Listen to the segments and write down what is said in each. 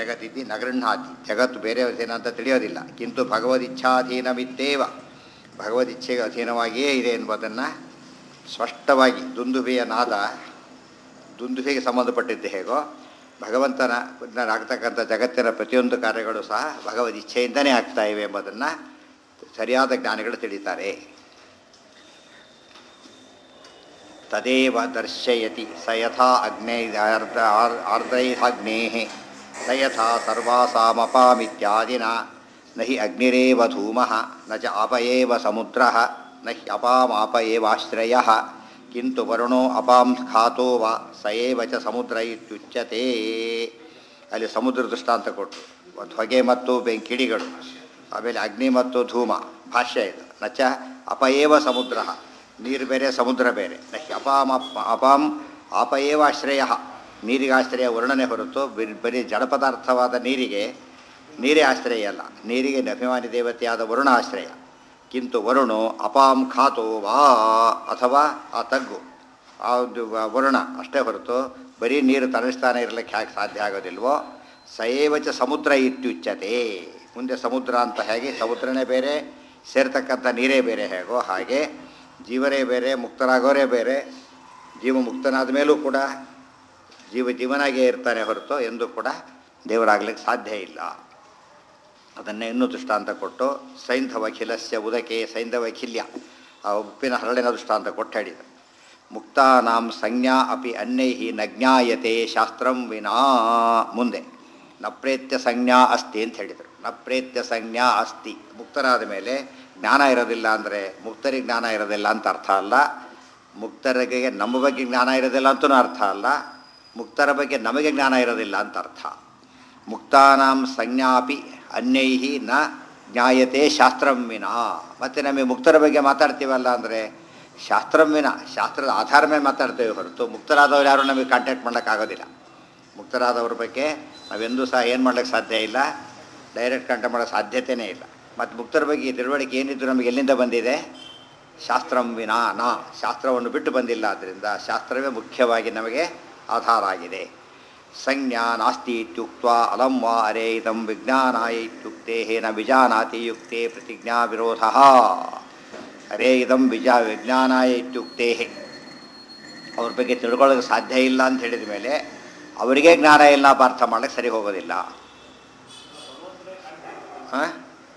ಜಗತ್ತಿತಿ ನಗೃಹಾತಿ ಜಗತ್ತು ಬೇರೆ ಅಧೀನ ಅಂತ ತಿಳಿಯೋದಿಲ್ಲ ಕಿಂತು ಭಗವದಿಚ್ಛಾಧೀನಮಿತ್ತೇವ ಭಗವದಿಚ್ಛೆಗೆ ಅಧೀನವಾಗಿಯೇ ಇದೆ ಎಂಬುದನ್ನು ಸ್ಪಷ್ಟವಾಗಿ ದುಂದುಬೆಯ ನಾದ ದುಂದುಬೆಗೆ ಸಂಬಂಧಪಟ್ಟಿದ್ದು ಹೇಗೋ ಭಗವಂತನ ಆಗ್ತಕ್ಕಂಥ ಜಗತ್ತಿನ ಪ್ರತಿಯೊಂದು ಕಾರ್ಯಗಳು ಸಹ ಭಗವದ್ ಇಚ್ಛೆಯಿಂದನೇ ಆಗ್ತಾ ಇವೆ ಎಂಬುದನ್ನು ಸರಿಯಾದ ಜ್ಞಾನಿಗಳು ತಿಳಿತಾರೆ ತದೇವ ದರ್ಶಯತಿ ಸ ಯಥಾ ಅಗ್ನೇ ಆರ್ಧ ಆರ್ಧೈರಗ್ನೇ ಸ ಯಥಾ ಸರ್ವಾಸಾಮಪಾಮಿತ್ಯಾದಿನ ನ ಹಿ ಅಗ್ನಿರೇವ ಧೂಮಃ ನ ಚ ಆಪಯೇವ ಸಮುದ್ರಃ ನ ಹಿ ಅಪಾಮಾಪ ಏವಾಶ್ರಯಃ ಕಿಂತು ವರುಣೋ ಅಪಾಂ ಖಾತೋ ವ ಸ ಏವ ಚ ಸಮುದ್ರ ಇತ್ಯುಚ್ಯತೆ ಅಲ್ಲಿ ಸಮುದ್ರ ದೃಷ್ಟಾಂತ ಕೊಟ್ಟರು ಒಂದು ಹೊಗೆ ಮತ್ತು ಬೆಂಕಿಡಿಗಳು ಆಮೇಲೆ ಅಗ್ನಿ ಮತ್ತು ಧೂಮ ಭಾಷ್ಯ ಇದು ನ ಚ ಅಪಯೇವ ಸಮುದ್ರ ನೀರು ಬೇರೆ ಸಮುದ್ರ ಬೇರೆ ನ ಹಿ ಅಪಾಂ ಅಪ್ ಅಪಾಂ ಆಪಯೇವ ಆಶ್ರಯ ನೀರಿಗೆ ಆಶ್ರಯ ವರ್ಣನೆ ಹೊರತು ಬರಿ- ಬರೀ ಜಡ ಪದಾರ್ಥವಾದ ನೀರಿಗೆ ನೀರೇ ಆಶ್ರಯ ಅಲ್ಲ ನೀರಿಗೆ ಅಭಿಮಾನಿ ದೇವತೆಯಾದ ವರುಣ ಆಶ್ರಯ ಕಿಂತು ವರುಣೋ ಅಪಾಂ ಖಾತೋ ವಾ ಅಥವಾ ಆ ತಗ್ಗು ಆ ಒಂದು ವ- ವರುಣ ಅಷ್ಟೇ ಹೊರತು ಬರೀ ನೀರು ತನಿಸ್ತಾನೆ ಇರಲಿಕ್ಕೆ ಹೇಗೆ ಸಾಧ್ಯ ಆಗೋದಿಲ್ವೋ ಸಯೇವಚ ಸಮುದ್ರ ಇತ್ಯುಚ್ಯತೆ ಮುಂದೆ ಸಮುದ್ರ ಅಂತ ಹೇಗೆ ಸಮುದ್ರನೇ ಬೇರೆ ಸೇರ್ತಕ್ಕಂಥ ನೀರೇ ಬೇರೆ ಹೇಗೋ ಹಾಗೆ ಜೀವರೇ ಬೇರೆ ಮುಕ್ತರಾಗೋರೇ ಬೇರೆ ಜೀವ ಮುಕ್ತನಾದ ಮೇಲೂ ಕೂಡ ಜೀವ ಜೀವನಾಗೇ ಇರ್ತಾನೆ ಹೊರತು ಎಂದು ಕೂಡ ದೇವರಾಗಲಿಕ್ಕೆ ಸಾಧ್ಯ ಇಲ್ಲ ಅದನ್ನೇ ಇನ್ನೂ ದೃಷ್ಟಾಂತ ಕೊಟ್ಟು ಸೈಂಧವ ಖಿಲಸ್ಯ ಉದಕೆ ಸೈಂಧವ ಖಿಲ್ಯ ಆ ಉಪ್ಪಿನ ಹರಳಿನ ದೃಷ್ಟಾಂತ ಕೊಟ್ಟು ಹೇಳಿದ ಮುಕ್ತಾನಾಂ ಸಂಜ್ಞಾ ಅಪಿ ಅನ್ಯೈಹಿ ನ ಜ್ಞಾಯತೆ ಶಾಸ್ತ್ರಂ ವಿನಾ ಮುಂದೆ ನಪ್ರೇತ್ಯ ಸಂಜ್ಞಾ ಅಸ್ತಿ ಅಂತ ಹೇಳಿದರು ನಪ್ರೇತ್ಯ ಸಂಜ್ಞಾ ಅಸ್ತಿ ಮುಕ್ತರಾದ ಮೇಲೆ ಜ್ಞಾನ ಇರೋದಿಲ್ಲ ಅಂದರೆ ಮುಕ್ತರಿಗೆ ಜ್ಞಾನ ಇರೋದಿಲ್ಲ ಅಂತ ಅರ್ಥ ಅಲ್ಲ ಮುಕ್ತರಿಗೆ ನಮ್ಮ ಬಗ್ಗೆ ಜ್ಞಾನ ಇರೋದಿಲ್ಲ ಅಂತಲೂ ಅರ್ಥ ಅಲ್ಲ ಮುಕ್ತರ ಬಗ್ಗೆ ನಮಗೆ ಜ್ಞಾನ ಇರೋದಿಲ್ಲ ಅಂತ ಅರ್ಥ ಮುಕ್ತಾನಾಂ ಸಂಜ್ಞಾಪಿ ಅನ್ಯೈಹಿ ನ ಜ್ಞಾಯತೆ ಶಾಸ್ತ್ರಂ ವಿನ ಮತ್ತು ನಮಗೆ ಮುಕ್ತರ ಬಗ್ಗೆ ಮಾತಾಡ್ತೀವಲ್ಲ ಅಂದರೆ ಶಾಸ್ತ್ರಂ ವಿನ ಶಾಸ್ತ್ರದ ಆಧಾರ ಮೇಲೆ ಮಾತಾಡ್ತೇವೆ ಹೊರತು ಮುಕ್ತರಾದವ್ರು ಯಾರು ನಮಗೆ ಕಾಂಟ್ಯಾಕ್ಟ್ ಮಾಡೋಕ್ಕಾಗೋದಿಲ್ಲ ಮುಕ್ತರಾದವ್ರ ಬಗ್ಗೆ ನಾವೆಂದೂ ಸಹ ಏನು ಮಾಡ್ಲಿಕ್ಕೆ ಸಾಧ್ಯ ಇಲ್ಲ ಡೈರೆಕ್ಟ್ ಕಾಂಟ್ಯಾಕ್ಟ್ ಮಾಡೋ ಸಾಧ್ಯತೆಯೇ ಇಲ್ಲ ಮತ್ತು ಮುಕ್ತರ ಬಗ್ಗೆ ಈ ತಿಳುವಳಿಕೆ ಏನಿದ್ರು ನಮಗೆ ಎಲ್ಲಿಂದ ಬಂದಿದೆ ಶಾಸ್ತ್ರಂ ವಿನಾ ನಾ ಶಾಸ್ತ್ರವನ್ನು ಬಿಟ್ಟು ಬಂದಿಲ್ಲ ಆದ್ದರಿಂದ ಶಾಸ್ತ್ರವೇ ಮುಖ್ಯವಾಗಿ ನಮಗೆ ಆಧಾರ ಆಗಿದೆ ಸಂಜ್ಞಾ ನಾಸ್ತಿ ಇತ್ಯುಕ್ತ ಅಲಂ ವಾ ಅರೆ ಇದಂ ವಿಜ್ಞಾನಾಯ ಇತ್ಯುಕ್ತೆ ನ ವಿಜಾನಾತಿ ಯುಕ್ತೆ ಪ್ರತಿಜ್ಞಾ ವಿರೋಧ ಅರೆ ಇದಂ ವಿಜ ವಿಜ್ಞಾನಾಯ ಇತ್ಯುಕ್ತೆ ಅವ್ರ ಬಗ್ಗೆ ತಿಳ್ಕೊಳ್ಳೋಕೆ ಸಾಧ್ಯ ಇಲ್ಲ ಅಂತ ಹೇಳಿದ ಮೇಲೆ ಅವರಿಗೆ ಜ್ಞಾನ ಇಲ್ಲ ಅಂತ ಅರ್ಥ ಮಾಡ್ಲಿಕ್ಕೆ ಸರಿ ಹೋಗೋದಿಲ್ಲ ಹಾಂ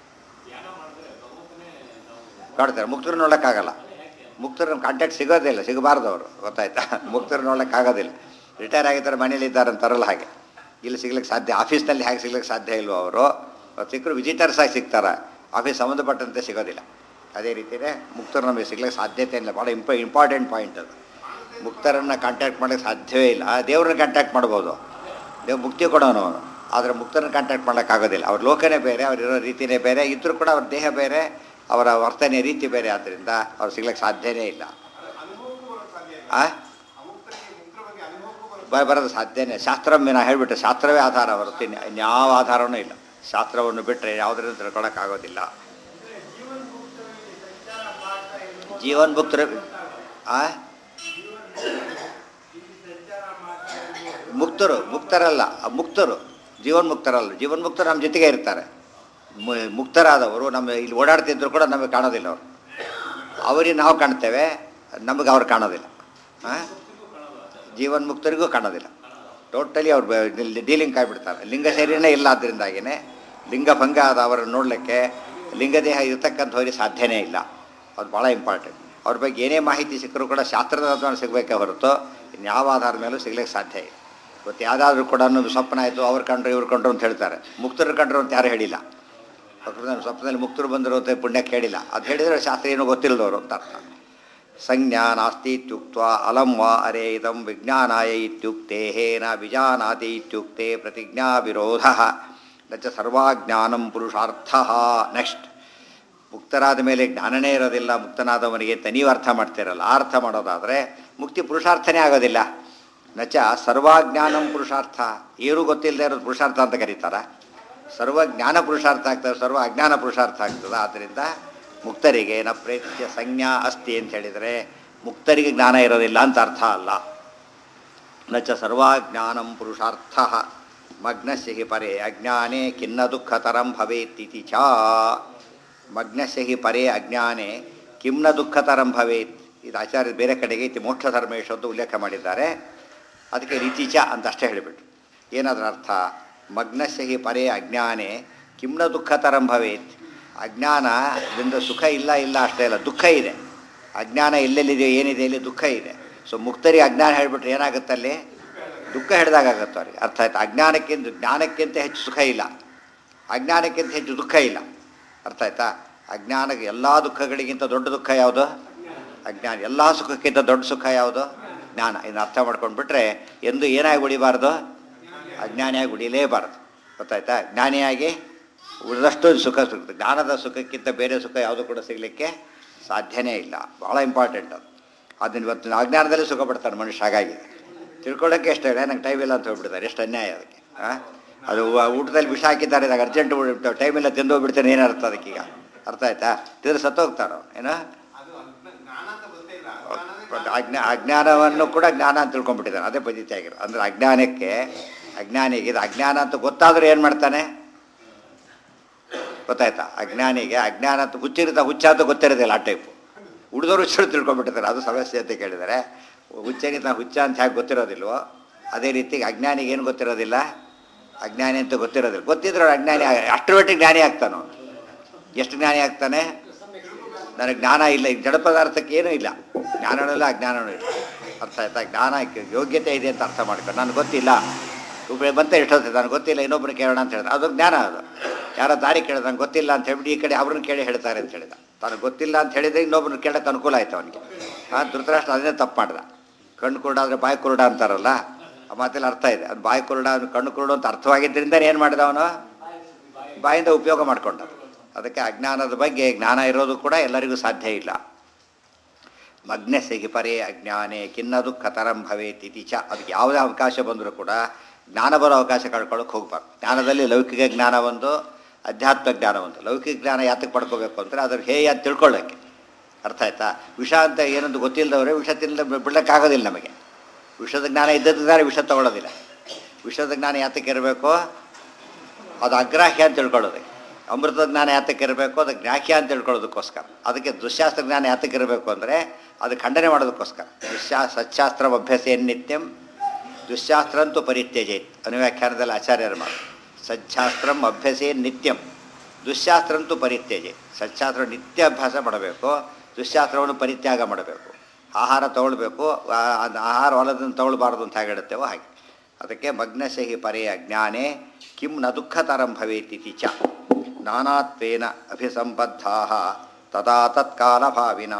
ಕಾಡ್ತಾರೆ ಮುಕ್ತರು ನೋಡೋಕ್ಕಾಗಲ್ಲ ಮುಕ್ತರು ಕಾಂಟ್ಯಾಕ್ಟ್ ಸಿಗೋದಿಲ್ಲ ಸಿಗಬಾರ್ದು ಅವರು ಗೊತ್ತಾಯ್ತಾ ಮುಕ್ತರು ನೋಡೋಕ್ಕಾಗೋದಿಲ್ಲ ರಿಟೈರ್ ಆಗಿದ್ದಾರೆ ಮನೇಲಿ ಇದ್ದಾರೆ ಅಂತಾರಲ್ಲ ಹಾಗೆ ಇಲ್ಲಿ ಸಿಗ್ಲಿಕ್ಕೆ ಸಾಧ್ಯ ಆಫೀಸ್ನಲ್ಲಿ ಹೇಗೆ ಸಿಗ್ಲಿಕ್ಕೆ ಸಾಧ್ಯ ಇಲ್ವೋ ಅವರು ಸಿಕ್ಕರು ವಿಸಿಟರ್ಸ್ ಆಗಿ ಸಿಗ್ತಾರೆ ಆಫೀಸ್ ಸಂಬಂಧಪಟ್ಟಂತೆ ಸಿಗೋದಿಲ್ಲ ಅದೇ ರೀತಿಯೇ ಮುಕ್ತರು ನಮಗೆ ಸಿಗ್ಲಿಕ್ಕೆ ಸಾಧ್ಯತೆ ಇಲ್ಲ ಭಾಳ ಇಂಪ ಇಂಪಾರ್ಟೆಂಟ್ ಪಾಯಿಂಟ್ ಅದು ಮುಕ್ತರನ್ನು ಕಾಂಟ್ಯಾಕ್ಟ್ ಮಾಡೋಕ್ಕೆ ಸಾಧ್ಯವೇ ಇಲ್ಲ ದೇವ್ರನ್ನ ಕಾಂಟ್ಯಾಕ್ಟ್ ಮಾಡ್ಬೋದು ದೇವ್ ಮುಕ್ತಿ ಕೊಡೋನು ಅವನು ಆದರೆ ಮುಕ್ತರನ್ನ ಕಾಂಟ್ಯಾಕ್ಟ್ ಮಾಡೋಕ್ಕಾಗೋದಿಲ್ಲ ಅವ್ರ ಲೋಕನೇ ಬೇರೆ ಅವ್ರಿರೋ ರೀತಿಯೇ ಬೇರೆ ಇದ್ದರೂ ಕೂಡ ಅವ್ರ ದೇಹ ಬೇರೆ ಅವರ ವರ್ತನೆ ರೀತಿ ಬೇರೆ ಆದ್ದರಿಂದ ಅವ್ರು ಸಿಗ್ಲಿಕ್ಕೆ ಸಾಧ್ಯನೇ ಇಲ್ಲ ಆ ಬ- ಬರೋದು ಸಾಧ್ಯನೇ ಶಾಸ್ತ್ರಮ್ಮೆ ನಾ ಹೇಳಿಬಿಟ್ಟೆ ಶಾಸ್ತ್ರವೇ ಆಧಾರ ಹೊರತು ಇನ್ಯಾ- ಇನ್ಯಾವ ಆಧಾರವೂ ಇಲ್ಲ ಶಾಸ್ತ್ರವನ್ನು ಬಿಟ್ಟರೆ ಯಾವುದರಿಂದ ತಿಳ್ಕೊಳಕ್ಕಾಗೋದಿಲ್ಲ ಜೀವನ್ ಮುಕ್ತರ ಆ ಮುಕ್ತರು ಮುಕ್ತರಲ್ಲ ಆ ಮುಕ್ತರು ಜೀವನ್ ಮುಕ್ತರಲ್ಲ ಜೀವನ್ ಮುಕ್ತರು ನಮ್ಮ ಜೊತೆಗೆ ಇರ್ತಾರೆ ಮು- ಮುಕ್ತರಾದವರು ನಮ್ಮ ಇಲ್ಲಿ ಓಡಾಡ್ತಿದ್ರು ಕೂಡ ನಮಗೆ ಕಾಣೋದಿಲ್ಲ ಅವರು ಅವರಿಗೆ ನಾವು ಕಾಣ್ತೇವೆ ನಮಗೆ ಅವ್ರು ಕಾಣೋದಿಲ್ಲ ಹಾಂ ಜೀವನ್ ಮುಕ್ತರಿಗೂ ಕಾಣೋದಿಲ್ಲ ಟೋಟಲಿ ಅವ್ರು ಡೀಲಿಂಗ್ ಆಗಿಬಿಡ್ತಾರೆ ಲಿಂಗ ಶರೀರನೇ ಇಲ್ಲ ಆದ್ದರಿಂದಾಗಿಯೇ ಲಿಂಗಭಂಗ ಆದ ಅವರನ್ನು ನೋಡಲಿಕ್ಕೆ ಲಿಂಗದೇಹ ಇರತಕ್ಕಂಥವ್ರಿಗೆ ಸಾಧ್ಯನೇ ಇಲ್ಲ ಅದು ಭಾಳ ಇಂಪಾರ್ಟೆಂಟ್ ಅವ್ರ ಬಗ್ಗೆ ಏನೇ ಮಾಹಿತಿ ಸಿಕ್ಕರೂ ಕೂಡ ಶಾಸ್ತ್ರದ ಆಧಾರ ಸಿಗಬೇಕೇ ಹೊರತು ಇನ್ಯಾವ ಆಧಾರದ ಮೇಲೂ ಸಿಗ್ಲಿಕ್ಕೆ ಸಾಧ್ಯ ಇಲ್ಲ ಇವತ್ತು ಯಾವುದಾದ್ರೂ ಕೂಡ ಒಂದು ಸ್ವಪ್ನ ಆಯಿತು ಅವ್ರು ಕಂಡ್ರು ಇವ್ರು ಕಂಡ್ರು ಅಂತ ಹೇಳ್ತಾರೆ ಮುಕ್ತರು ಕಂಡ್ರು ಅಂತ ಯಾರು ಹೇಳಿಲ್ಲ ಸ್ವಪ್ನದಲ್ಲಿ ಸ್ವಪ್ನದಲ್ಲಿ ಮುಕ್ತರು ಬಂದರು ಅಂತ ಪುಣ್ಯಕ್ಕೆ ಹೇಳಿಲ್ಲ ಅದು ಹೇಳಿದರೆ ಶಾಸ್ತ್ರ ಏನೂ ಗೊತ್ತಿಲ್ಲದವರು ಅಂತ ಅರ್ಥ ಸಂಜ್ಞಾ ನಾಸ್ತಿ ಇತ್ಯುಕ್ತ ಅಲಂ ವಾ ಅರೆ ಇದಂ ವಿಜ್ಞಾನಾಯ ಇತ್ಯುಕ್ತೆ ನ ವಿಜಾನಾತಿ ಇತ್ಯುಕ್ತೆ ಪ್ರತಿಜ್ಞಾ ವಿರೋಧ ನ ಚ ಸರ್ವಾಜ್ಞಾನಂ ಪುರುಷಾರ್ಥ ನೆಕ್ಸ್ಟ್ ಮುಕ್ತರಾದ ಮೇಲೆ ಜ್ಞಾನನೇ ಇರೋದಿಲ್ಲ ಮುಕ್ತನಾದವನಿಗೆ ಅಂತ ನೀವು ಅರ್ಥ ಮಾಡ್ತೀರಲ್ಲ ಆ ಅರ್ಥ ಮಾಡೋದಾದರೆ ಮುಕ್ತಿ ಪುರುಷಾರ್ಥನೇ ಆಗೋದಿಲ್ಲ ನಚ ಸರ್ವಾಜ್ಞಾನಂ ಪುರುಷಾರ್ಥ ಏನೂ ಗೊತ್ತಿಲ್ಲದೆ ಇರೋದು ಪುರುಷಾರ್ಥ ಅಂತ ಕರೀತಾರ ಸರ್ವ ಜ್ಞಾನ ಪುರುಷಾರ್ಥ ಆಗ್ತದೆ ಸರ್ವ ಅಜ್ಞಾನ ಪುರುಷಾರ್ಥ ಆಗ್ತದೆ ಆದ್ದರಿಂದ ಮುಕ್ತರಿಗೆ ನ ಪ್ರೇತ್ಯ ಸಂಜ್ಞಾ ಅಸ್ತಿ ಅಂತ ಹೇಳಿದರೆ ಮುಕ್ತರಿಗೆ ಜ್ಞಾನ ಇರೋದಿಲ್ಲ ಅಂತ ಅರ್ಥ ಅಲ್ಲ ನ ಚ ಸರ್ವಾಜ್ಞಾನಂ ಪುರುಷಾರ್ಥ ಮಗ್ನಸ್ಯ ಹಿ ಪರೇ ಅಜ್ಞಾನೇ ಖಿನ್ನ ದುಃಖತರಂ ಭವೇತ್ತಿತಿ ಚ ಮಗ್ನಸ್ಯ ಹಿ ಪರೇ ಅಜ್ಞಾನೇ ಕಿಮ್ನ ದುಃಖತರಂ ಭವೇತ್ ಇದು ಆಚಾರ್ಯ ಬೇರೆ ಕಡೆಗೆ ಇತಿ ಮೋಕ್ಷ ಧರ್ಮೇಶ ಅಂತ ಉಲ್ಲೇಖ ಮಾಡಿದ್ದಾರೆ ಅದಕ್ಕೆ ರೀತಿಚ ಅಂತ ಅಷ್ಟೇ ಹೇಳಿಬಿಟ್ರು ಏನದರ ಅರ್ಥ ಮಗ್ನಸ್ಯ ಹಿ ಪರೇ ಅಜ್ಞಾನೇ ಕಿಮ್ನ ದುಃಖತರಂ ಭವೇತ್ ಅಜ್ಞಾನದಿಂದ ಸುಖ ಇಲ್ಲ ಇಲ್ಲ ಅಷ್ಟೇ ಇಲ್ಲ ದುಃಖ ಇದೆ ಅಜ್ಞಾನ ಎಲ್ಲೆಲ್ಲಿದೆ ಏನಿದೆ ಇಲ್ಲಿ ದುಃಖ ಇದೆ ಸೊ ಮುಕ್ತರಿಗೆ ಅಜ್ಞಾನ ಹೇಳಿಬಿಟ್ರೆ ಏನಾಗುತ್ತಲ್ಲಿ ದುಃಖ ಹಿಡ್ದಾಗತ್ತೆ ಅವ್ರಿಗೆ ಅರ್ಥ ಆಯ್ತು ಅಜ್ಞಾನಕ್ಕಿಂತ ಜ್ಞಾನಕ್ಕಿಂತ ಹೆಚ್ಚು ಸುಖ ಇಲ್ಲ ಅಜ್ಞಾನಕ್ಕಿಂತ ಹೆಚ್ಚು ದುಃಖ ಇಲ್ಲ ಅರ್ಥ ಆಯ್ತಾ ಅಜ್ಞಾನಕ್ಕೆ ಎಲ್ಲ ದುಃಖಗಳಿಗಿಂತ ದೊಡ್ಡ ದುಃಖ ಯಾವುದು ಅಜ್ಞಾನ ಎಲ್ಲ ಸುಖಕ್ಕಿಂತ ದೊಡ್ಡ ಸುಖ ಯಾವುದು ಜ್ಞಾನ ಇದನ್ನು ಅರ್ಥ ಮಾಡ್ಕೊಂಡ್ಬಿಟ್ರೆ ಎಂದು ಏನಾಗಿ ಉಳಿಬಾರ್ದು ಅಜ್ಞಾನಿಯಾಗಿ ಉಳಿಲೇಬಾರ್ದು ಗೊತ್ತಾಯ್ತಾ ಜ್ಞಾನಿಯಾಗಿ ಉಳಿದಷ್ಟು ಸುಖ ಸಿಗುತ್ತೆ ಜ್ಞಾನದ ಸುಖಕ್ಕಿಂತ ಬೇರೆ ಸುಖ ಯಾವುದು ಕೂಡ ಸಿಗಲಿಕ್ಕೆ ಸಾಧ್ಯನೇ ಇಲ್ಲ ಭಾಳ ಇಂಪಾರ್ಟೆಂಟ್ ಅದು ಅದನ್ನ ಇವತ್ತು ಅಜ್ಞಾನದಲ್ಲಿ ಸುಖ ಪಡ್ತಾನೆ ಮನುಷ್ಯ ಹಾಗಾಗಿ ತಿಳ್ಕೊಳ್ಳೋಕ್ಕೆ ಎಷ್ಟು ಹೇಳಿ ನಂಗೆ ಟೈಮ್ ಇಲ್ಲ ಅಂತ ಹೋಗ್ಬಿಡ್ತಾರೆ ಎಷ್ಟು ಅನ್ಯಾಯ ಅದಕ್ಕೆ ಆ? ಅದು ವ- ಊಟದಲ್ಲಿ ವಿಷ ಹಾಕಿದ್ದಾರೆ ಇದಾಗ ಅರ್ಜೆಂಟ್ ಟೈಮ್ ಇಲ್ಲ ತಿಂದು ಹೋಗ್ಬಿಡ್ತೇನೆ ಏನು ಅರ್ಥ ಅದಕ್ಕೀಗ ಅರ್ಥ ಆಯ್ತಾ ತಿಂದ್ರೆ ಸತ್ತೋಗ್ತಾರೋ ಏನೋ ಅಜ್ಞಾ ಅಜ್ಞಾನವನ್ನು ಕೂಡ ಜ್ಞಾನ ಅಂತ ತಿಳ್ಕೊಂಡ್ಬಿಟ್ಟಿದ್ದಾನೆ ಅದೇ ಪದ್ಧತಿ ಆಗಿರೋ ಅಂದರೆ ಅಜ್ಞಾನಕ್ಕೆ ಅಜ್ಞಾನಿಗೆ ಇದು ಅಜ್ಞಾನ ಅಂತ ಗೊತ್ತಾದರೂ ಏನು ಮಾಡ್ತಾನೆ ಗೊತ್ತಾಯ್ತಾ ಅಜ್ಞಾನಿಗೆ ಅಜ್ಞಾನ ಅಂತ ಹುಚ್ಚಿರ್ತ ಹುಚ್ಚ ಅಂತ ಗೊತ್ತಿರೋದಿಲ್ಲ ಆ ಟೈಪು ಉಳಿದವರು ಹುಚ್ಚರು ತಿಳ್ಕೊಂಡ್ಬಿಟ್ಟಿರ್ತಾರೆ ಅದು ಸಮಸ್ಯೆ ಅಂತ ಕೇಳಿದರೆ ಹುಚ್ಚನಿತ ಹುಚ್ಚ ಅಂತ ಹೇಗೆ ಗೊತ್ತಿರೋದಿಲ್ವೋ ಅದೇ ರೀತಿ ಅಜ್ಞಾನಿಗೆ ಏನು ಗೊತ್ತಿರೋದಿಲ್ಲ ಅಜ್ಞಾನಿ ಅಂತ ಗೊತ್ತಿರೋದಿಲ್ಲ ಗೊತ್ತಿದ್ರೆ ಅವ್ನು ಅಜ್ಞಾನಿ ಆಗ- ಅಷ್ಟರ ಮಟ್ಟಿಗೆ ಜ್ಞಾನಿ ಆಗ್ತಾನೋ ಎಷ್ಟು ಜ್ಞಾನಿ ಆಗ್ತಾನೆ ನನಗೆ ಜ್ಞಾನ ಇಲ್ಲ ಈ ಜಡ ಪದಾರ್ಥಕ್ಕೆ ಏನೂ ಇಲ್ಲ ಜ್ಞಾನನೂ ಇಲ್ಲ ಅಜ್ಞಾನನೂ ಇಲ್ಲ ಅರ್ಥ ಆಯ್ತಾ ಜ್ಞಾನ ಯೋಗ್ಯತೆ ಇದೆ ಅಂತ ಅರ್ಥ ಮಾಡ್ಕೊಂಡು ನನಗೆ ಗೊತ್ತಿಲ್ಲ ಒಬ್ಬರು ಬಂತ ಎಷ್ಟೊತ್ತಿದೆ ನನಗೆ ಗೊತ್ತಿಲ್ಲ ಇನ್ನೊಬ್ಬರು ಕೇಳೋಣ ಅಂತ ಹೇಳಿದ ಅದು ಜ್ಞಾನ ಅದು ಯಾರೋ ದಾರಿ ಕೇಳಿದ ನಂಗೆ ಗೊತ್ತಿಲ್ಲ ಅಂತ ಹೇಳ್ಬಿಟ್ಟು ಈ ಕಡೆ ಅವ್ರನ್ನ ಕೇಳಿ ಹೇಳ್ತಾರೆ ಅಂತ ಹೇಳಿದ ತನಗೆ ಗೊತ್ತಿಲ್ಲ ಅಂತ ಹೇಳಿದ್ರೆ ಇನ್ನೊಬ್ಬರನ್ನ ಕೇಳೋಕೆ ಅನುಕೂಲ ಆಯ್ತು ಅವನಿಗೆ ಹಾಂ ಧೃತರಾಷ್ಟ್ರ ಅದನ್ನೇ ತಪ್ಪು ಮಾಡ್ದ ಕಣ್ಣು ಕುರುಡ ಆದರೆ ಬಾಯಿ ಕುರುಡ ಅಂತಾರಲ್ಲ ಆ ಮಾತೆಲ್ಲ ಅರ್ಥ ಇದೆ ಅದು ಬಾಯಿ ಕುರುಡ ಅವ್ನು ಕಣ್ಣು ಕುರುಡು ಅಂತ ಅರ್ಥವಾಗಿದ್ದರಿಂದ ಏನು ಮಾಡಿದ ಅವನು ಬಾಯಿಂದ ಉಪಯೋಗ ಮಾಡ್ಕೊಂಡ ಅದಕ್ಕೆ ಅಜ್ಞಾನದ ಬಗ್ಗೆ ಜ್ಞಾನ ಇರೋದು ಕೂಡ ಎಲ್ಲರಿಗೂ ಸಾಧ್ಯ ಇಲ್ಲ ಮಗ್ನಸ್ಯ ಪರೇ ಅಜ್ಞಾನೇ ಖಿನ್ನ ದುಃಖತರಂ ಭವೇತ್ ಇತಿ ಚ ಅದಕ್ಕೆ ಯಾವುದೇ ಅವಕಾಶ ಬಂದರೂ ಕೂಡ ಜ್ಞಾನ ಬರೋ ಅವಕಾಶ ಕಳ್ಕೊಳ್ಳೋಕೆ ಹೋಗ್ಬಾರ್ದು ಜ್ಞಾನದಲ್ಲಿ ಲೌಕಿಕ ಜ್ಞಾನ ಒಂದು ಅಧ್ಯಾತ್ಮ ಜ್ಞಾನ ಒಂದು ಲೌಕಿಕ ಜ್ಞಾನ ಯಾತಕ್ಕೆ ಪಡ್ಕೋಬೇಕು ಅಂದರೆ ಅದ್ರ ಹೇಯ ಅಂತ ತಿಳ್ಕೊಳ್ಳೋಕ್ಕೆ ಅರ್ಥ ಆಯ್ತಾ ವಿಷ ಅಂತ ಏನಂತ ಗೊತ್ತಿಲ್ಲದವ್ರೆ ವಿಷ ತಿನ್ನದ ಬಿಡೋಕ್ಕಾಗೋದಿಲ್ಲ ನಮಗೆ ವಿಷದ ಜ್ಞಾನ ಇದ್ದದ್ದಿದ್ದಾರೆ ವಿಷ ತಗೊಳ್ಳೋದಿಲ್ಲ ವಿಷದ ಜ್ಞಾನ ಯಾತಕ್ಕೆ ಇರಬೇಕು ಅದು ಅಗ್ರಾಹ್ಯ ಅಂತ ತಿಳ್ಕೊಳ್ಳೋದು ಅಮೃತ ಜ್ಞಾನ ಯಾತಕ್ಕೆ ಇರಬೇಕು ಅದು ಜ್ಞಾಹ್ಯ ಅಂತ ತಿಳ್ಕೊಳ್ಳೋದಕ್ಕೋಸ್ಕರ ಅದಕ್ಕೆ ದುಶ್ಯಾಸ್ತ್ರ ಜ್ಞಾನ ಯಾತಕ್ಕೆ ಇರಬೇಕು ಅಂದರೆ ಅದು ಖಂಡನೆ ಮಾಡೋದಕ್ಕೋಸ್ಕರ ದುಶ್ಶಾ ಸಚ್ಚಾಸ್ತ್ರ ಅಭ್ಯಾಸ ನಿತ್ಯಂ ದುಶ್ಶಾಸ್ತ್ರ ಅಂತೂ ಪರಿತ್ಯಜೇತ್ ಅನುವ್ಯಾಖ್ಯಾನದಲ್ಲಿ ಆಚಾರ್ಯರು ಮಾಡಿ ಸಚ್ಚಾಸ್ತ್ರಂ ಅಭ್ಯಸೇ ನಿತ್ಯಂ ದುಶ್ಶಾಸ್ತ್ರಂತೂ ಪರಿತ್ಯಜೆ ಸಚ್ಚಾಸ್ತ್ರ ನಿತ್ಯ ಅಭ್ಯಾಸ ಮಾಡಬೇಕು ದುಶ್ಶಾಸ್ತ್ರವನ್ನು ಪರಿತ್ಯಾಗ ಮಾಡಬೇಕು ಆಹಾರ ತಗೊಳ್ಬೇಕು ಆ- ಅದು ಆಹಾರ ಹೊಲದಿಂದ ತಗೊಳ್ಬಾರ್ದು ಅಂತ ಹೇಗೆ ಹೇಳುತ್ತೇವೋ ಹಾಗೆ ಅದಕ್ಕೆ ಮಗ್ನಶಹಿ ಪರೇ ಅಜ್ಞಾನೇ ಕಿಂ ನ ದುಃಖತರಂ ಭವೇತಿತಿ ಚ ನಾನಾತ್ವೇನ ಅಭಿಸಂಬದ್ಧಾ ತದಾ ತತ್ಕಾಲಭಾವಿನ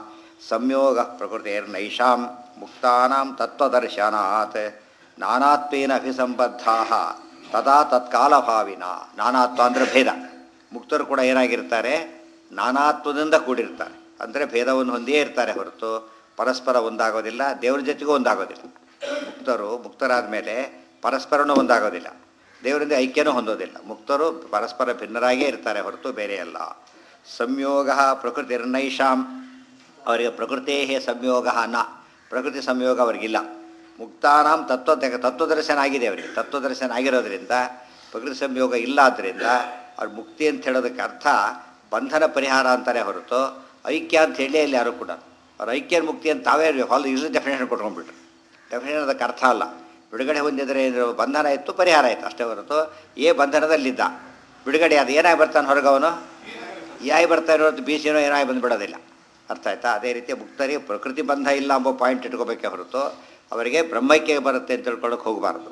ಸಂಯೋಗ ಪ್ರಕೃತಿರ್ನೈಷಾಂ ಮುಕ್ತಾನಾಂ ತತ್ವದರ್ಶನಾತ್ ನಾನಾತ್ವೇನ ಅಭಿಸಂಬದ್ಧಾ ತದಾ ತತ್ಕಾಲಭಾವಿನ ನಾನಾತ್ವ ಅಂದರೆ ಭೇದ ಮುಕ್ತರು ಕೂಡ ಏನಾಗಿರ್ತಾರೆ ನಾನಾತ್ವದಿಂದ ಕೂಡಿರ್ತಾರೆ ಅಂದರೆ ಭೇದವನ್ನು ಹೊಂದಿಯೇ ಇರ್ತಾರೆ ಹೊರತು ಪರಸ್ಪರ ಒಂದಾಗೋದಿಲ್ಲ ದೇವ್ರ ಜೊತೆಗೂ ಒಂದಾಗೋದಿಲ್ಲ ಮುಕ್ತರು ಮುಕ್ತರಾದ ಮೇಲೆ ಪರಸ್ಪರನೂ ಒಂದಾಗೋದಿಲ್ಲ ದೇವರಿಂದ ಐಕ್ಯನೂ ಹೊಂದೋದಿಲ್ಲ ಮುಕ್ತರು ಪರಸ್ಪರ ಭಿನ್ನರಾಗೇ ಇರ್ತಾರೆ ಹೊರತು ಬೇರೆ ಅಲ್ಲ ಸಂಯೋಗ ಪ್ರಕೃತಿರ್ನೈಷಾಂ ಅವರಿಗೆ ಪ್ರಕೃತೇ ಸಂಯೋಗ ನ ಪ್ರಕೃತಿ ಸಂಯೋಗ ಅವರಿಗಿಲ್ಲ ಮುಕ್ತಾನಾಂ ತತ್ವ ತತ್ವದರ್ಶನ ಆಗಿದೆ ಅವರಿಗೆ ತತ್ವದರ್ಶನ ಆಗಿರೋದ್ರಿಂದ ಪ್ರಕೃತಿ ಸಂಯೋಗ ಇಲ್ಲ ಆದ್ದರಿಂದ ಅವ್ರು ಮುಕ್ತಿ ಅಂತ ಹೇಳೋದಕ್ಕೆ ಅರ್ಥ ಬಂಧನ ಪರಿಹಾರ ಅಂತಾರೆ ಹೊರತು ಐಕ್ಯ ಅಂತ ಹೇಳಿ ಅಲ್ಲಿ ಯಾರು ಕೂಡ ಅವ್ರು ಐಕ್ಯ ಮುಕ್ತಿ ಅಂತ ತಾವೇ ಹೊಲ ಇಲ್ಲಿ ಡೆಫಿನೇಷನ್ ಕೊಟ್ಕೊಂಡ್ಬಿಟ್ರು ಡೆಫಿನೇಷನ್ ಅದಕ್ಕೆ ಅರ್ಥ ಅಲ್ಲ ಬಿಡುಗಡೆ ಹೊಂದಿದರೆ ಏನು ಬಂಧನ ಇತ್ತು ಪರಿಹಾರ ಆಯಿತು ಅಷ್ಟೇ ಹೊರತು ಏ ಬಂಧನದಲ್ಲಿದ್ದ ಬಿಡುಗಡೆ ಅದು ಏನಾಗಿ ಬರ್ತಾನೆ ಹೊರಗವನು ಯಾಯಿ ಬರ್ತಾನೆ ಹೊರತು ಬೀಸಿನೋ ಏನಾಗಿ ಬಂದುಬಿಡೋದಿಲ್ಲ ಅರ್ಥ ಆಯ್ತಾ ಅದೇ ರೀತಿ ಮುಕ್ತರಿಗೆ ಪ್ರಕೃತಿ ಬಂಧ ಇಲ್ಲ ಎಂಬ ಪಾಯಿಂಟ್ ಇಟ್ಕೋಬೇಕೆ ಹೊರತು ಅವರಿಗೆ ಬ್ರಹ್ಮಕ್ಕೆ ಬರುತ್ತೆ ಅಂತ ತಿಳ್ಕೊಳ್ಳೋಕೆ ಹೋಗಬಾರ್ದು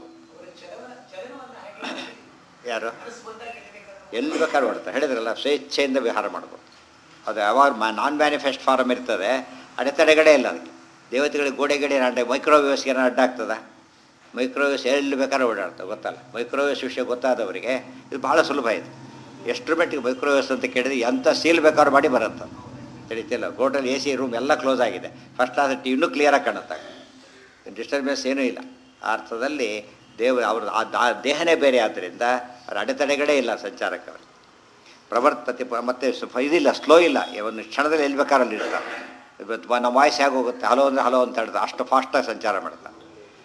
ಯಾರು ಎಲ್ಲಿ ಬೇಕಾದ್ರೂ ಮಾಡ್ತಾರೆ ಹೇಳಿದ್ರಲ್ಲ ಸ್ವೇಚ್ಛೆಯಿಂದ ವಿಹಾರ ಮಾಡ್ಬೋದು ಅದು ಯಾವಾಗ ನಾನ್ ಮ್ಯಾನಿಫೆಸ್ಟ್ ಫಾರಮ್ ಇರ್ತದೆ ಅಡೆತಡೆಗಳೇ ಇಲ್ಲ ಅದಕ್ಕೆ ದೇವತೆಗಳಿಗೆ ಗೋಡೆ ಗಡೆ ಅಡ್ಡ ಮೈಕ್ರೋವೇವ್ಸ್ಗೆ ಏನೋ ಅಡ್ಡ ಆಗ್ತದ ಮೈಕ್ರೋವೇವ್ಸ್ ಎಲ್ಲಿ ಬೇಕಾದ್ರೂ ಓಡಾಡ್ತವೆ ಗೊತ್ತಲ್ಲ ಮೈಕ್ರೋವೇವ್ಸ್ ವಿಷಯ ಗೊತ್ತಾದವರಿಗೆ ಇದು ಭಾಳ ಸುಲಭ ಇದೆ ಎಷ್ಟರ ಮಟ್ಟಿಗೆ ಮೈಕ್ರೋವೇವ್ಸ್ ಅಂತ ಕೇಳಿದ್ರೆ ಎಂಥ ಸೀಲ್ ಬೇಕಾದ್ರೂ ಮಾಡಿ ಬರುತ್ತೆ ತಿಳಿತಿಲ್ಲ ಹೋಟೆಲ್ ಎ ಸಿ ರೂಮ್ ಎಲ್ಲ ಕ್ಲೋಸ್ ಆಗಿದೆ ಫಸ್ಟ್ ಕ್ಲಾಸ್ ಟಿ ಇನ್ನೂ ಕ್ಲಿಯರಾಗಿ ಕಾಣುತ್ತೆ ಡಿಸ್ಟರ್ಬೆನ್ಸ್ ಏನೂ ಇಲ್ಲ ಆ ಅರ್ಥದಲ್ಲಿ ದೇವ ಅವ್ರ ಆ ದಾ- ದೇಹನೇ ಬೇರೆ ಆದ್ದರಿಂದ ಅವ್ರ ಅಡೆತಡೆಗಳೇ ಇಲ್ಲ ಸಂಚಾರಕ್ಕೆ ಅವ್ರಿಗೆ ಪ್ರವರ್ತತೆ ಪ- ಮತ್ತೆ ಸ್ವಲ್ಪ ಇದಿಲ್ಲ ಸ್ಲೋ ಇಲ್ಲ ಒಂದು ಕ್ಷಣದಲ್ಲಿ ಎಲ್ಲಿ ಬೇಕಾದ್ರೆ ಅಲ್ಲಿ ಇರ್ತಾರೆ ಇವತ್ತು ನಮ್ಮ ವಾಯ್ಸ್ ಹೇಗೆ ಹೋಗುತ್ತೆ ಹಲೋ ಅಂದರೆ ಹಲೋ ಅಂತ ಹೇಳ್ತಾರೆ ಅಷ್ಟು ಫಾಸ್ಟಾಗಿ ಸಂಚಾರ ಮಾಡ್ತಾರೆ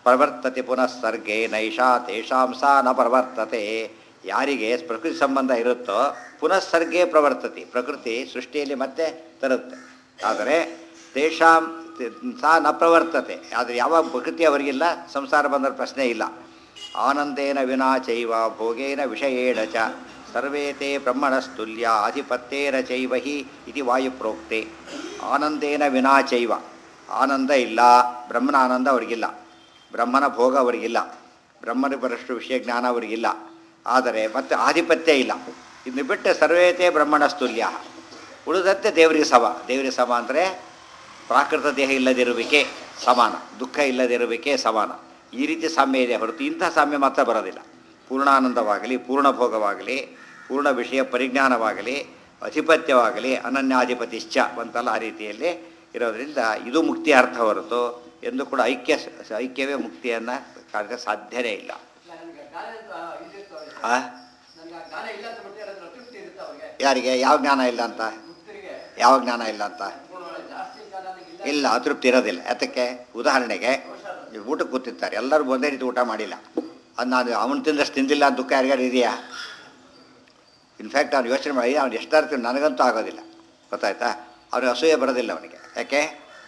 ಪ್ರವರ್ತತೆ ಪುನಃ ಸರ್ಗೆ ನೈಷಾ ತೇಷಾಂ ಸಾ ನ ಪ್ರವರ್ತತೆ ಯಾರಿಗೆ ಪ್ರಕೃತಿ ಸಂಬಂಧ ಇರುತ್ತೋ ಪುನಃ ಸರ್ಗೆ ಪ್ರವರ್ತತೆ ಪ್ರಕೃತಿ ಸೃಷ್ಟಿಯಲ್ಲಿ ಮತ್ತೆ ತರುತ್ತೆ ಆದರೆ ತೇಷಾಂ ಸಾ ನ ಪ್ರವರ್ತತೆ ಆದರೆ ಯಾವಾಗ ಪ್ರಕೃತಿ ಅವರಿಗಿಲ್ಲ ಸಂಸಾರ ಬಂದ ಪ್ರಶ್ನೆ ಇಲ್ಲ ಆನಂದೇನ ವಿನಾ ಚೈವ ಭೋಗೇನ ವಿಷಯೇಣ ಚ ಸರ್ವೇತೆ ಬ್ರಹ್ಮಣಸ್ತುಲ್ಯ ಅಧಿಪತ್ತೇನ ಚೈವ ಹಿ ಇತಿ ವಾಯುಪ್ರೋಕ್ತೆ ಆನಂದೇನ ವಿನಾ ಚೈವ ಆನಂದ ಇಲ್ಲ ಬ್ರಹ್ಮನ ಆನಂದ ಅವರಿಗಿಲ್ಲ ಬ್ರಹ್ಮನ ಭೋಗ ಅವರಿಗಿಲ್ಲ ಬ್ರಹ್ಮನ ಬರಷ್ಟು ವಿಷಯ ಜ್ಞಾನ ಅವರಿಗಿಲ್ಲ ಆದರೆ ಮತ್ತೆ ಆಧಿಪತ್ಯ ಇಲ್ಲ ಇನ್ನು ಬಿಟ್ಟು ಸರ್ವೇತೆ ಬ್ರಹ್ಮಣಸ್ತುಲ್ಯ ಉಳಿದಂತೆ ದೇವರಿಗೆ ಸಮ ದೇವರಿಗೆ ಸಮ ಅಂದರೆ ಪ್ರಾಕೃತ ದೇಹ ಇಲ್ಲದಿರುವಿಕೆ ಸಮಾನ ದುಃಖ ಇಲ್ಲದಿರುವಿಕೆ ಸಮಾನ ಈ ರೀತಿ ಸಾಮ್ಯ ಇದೆ ಹೊರತು ಇಂಥ ಸಾಮ್ಯ ಮಾತ್ರ ಬರೋದಿಲ್ಲ ಪೂರ್ಣಾನಂದವಾಗಲಿ ಪೂರ್ಣ ಭೋಗವಾಗಲಿ ಪೂರ್ಣ ವಿಷಯ ಪರಿಜ್ಞಾನವಾಗಲಿ ಅಧಿಪತ್ಯವಾಗಲಿ ಅನನ್ಯಾಧಿಪತಿಶ್ಚ ಅಂತಲ್ಲ ಆ ರೀತಿಯಲ್ಲಿ ಇರೋದರಿಂದ ಇದು ಮುಕ್ತಿ ಅರ್ಥ ಹೊರತು ಎಂದು ಕೂಡ ಐಕ್ಯ ಐಕ್ಯವೇ ಮುಕ್ತಿಯನ್ನು ಕಾರಣ ಸಾಧ್ಯನೇ ಇಲ್ಲ ನನಗೆ ಜ್ಞಾನ ಅಂತ ಇದಿತ್ತು ಅವ್ರಿಗೆ. ಆ? ನನಗೆ ಆ ಜ್ಞಾನ ಇಲ್ಲ ಅಂತ ಬಿಟ್ಟು ಏನಾದ್ರು ತೃಪ್ತಿ ಇರುತ್ತೆ ಅವ್ರಿಗೆ ಯಾರಿಗೆ ಯಾವ ಜ್ಞಾನ ಇಲ್ಲ ಅಂತ ಮುಕ್ತರಿಗೆ ಯಾವ ಜ್ಞಾನ ಇಲ್ಲ ಅಂತ ಜಾಸ್ತಿ ಜ್ಞಾನ ನನಗೆ ಇಲ್ಲ ಇಲ್ಲ ಅತೃಪ್ತಿ ಇರೋದಿಲ್ಲ ಯಾತಕ್ಕೆ ಉದಾಹರಣೆಗೆ ನೀವು ಊಟಕ್ಕೆ ಕೂತಿರ್ತಾರೆ ಎಲ್ಲರೂ ಒಂದೇ ರೀತಿ ಊಟ ಮಾಡಿಲ್ಲ ಅದು ನಾನು ಅವನು ತಿಂದಷ್ಟು ತಿಂದಿಲ್ಲ ಅಂತ ದುಃಖ ಯಾರಿಗಾರು ಇದೆಯಾ ಇನ್ಫ್ಯಾಕ್ಟ್ ಅವ್ನು ಯೋಚನೆ ಮಾಡಿ ಅವ್ನು ಎಷ್ಟಾರು ತಿಂದು ನನಗಂತೂ ಆಗೋದಿಲ್ಲ ಗೊತ್ತಾಯ್ತಾ ಅವ್ನಿಗೆ ಅಸೂಯೆ ಬರೋದಿಲ್ಲ ಅವನಿಗೆ ಯಾಕೆ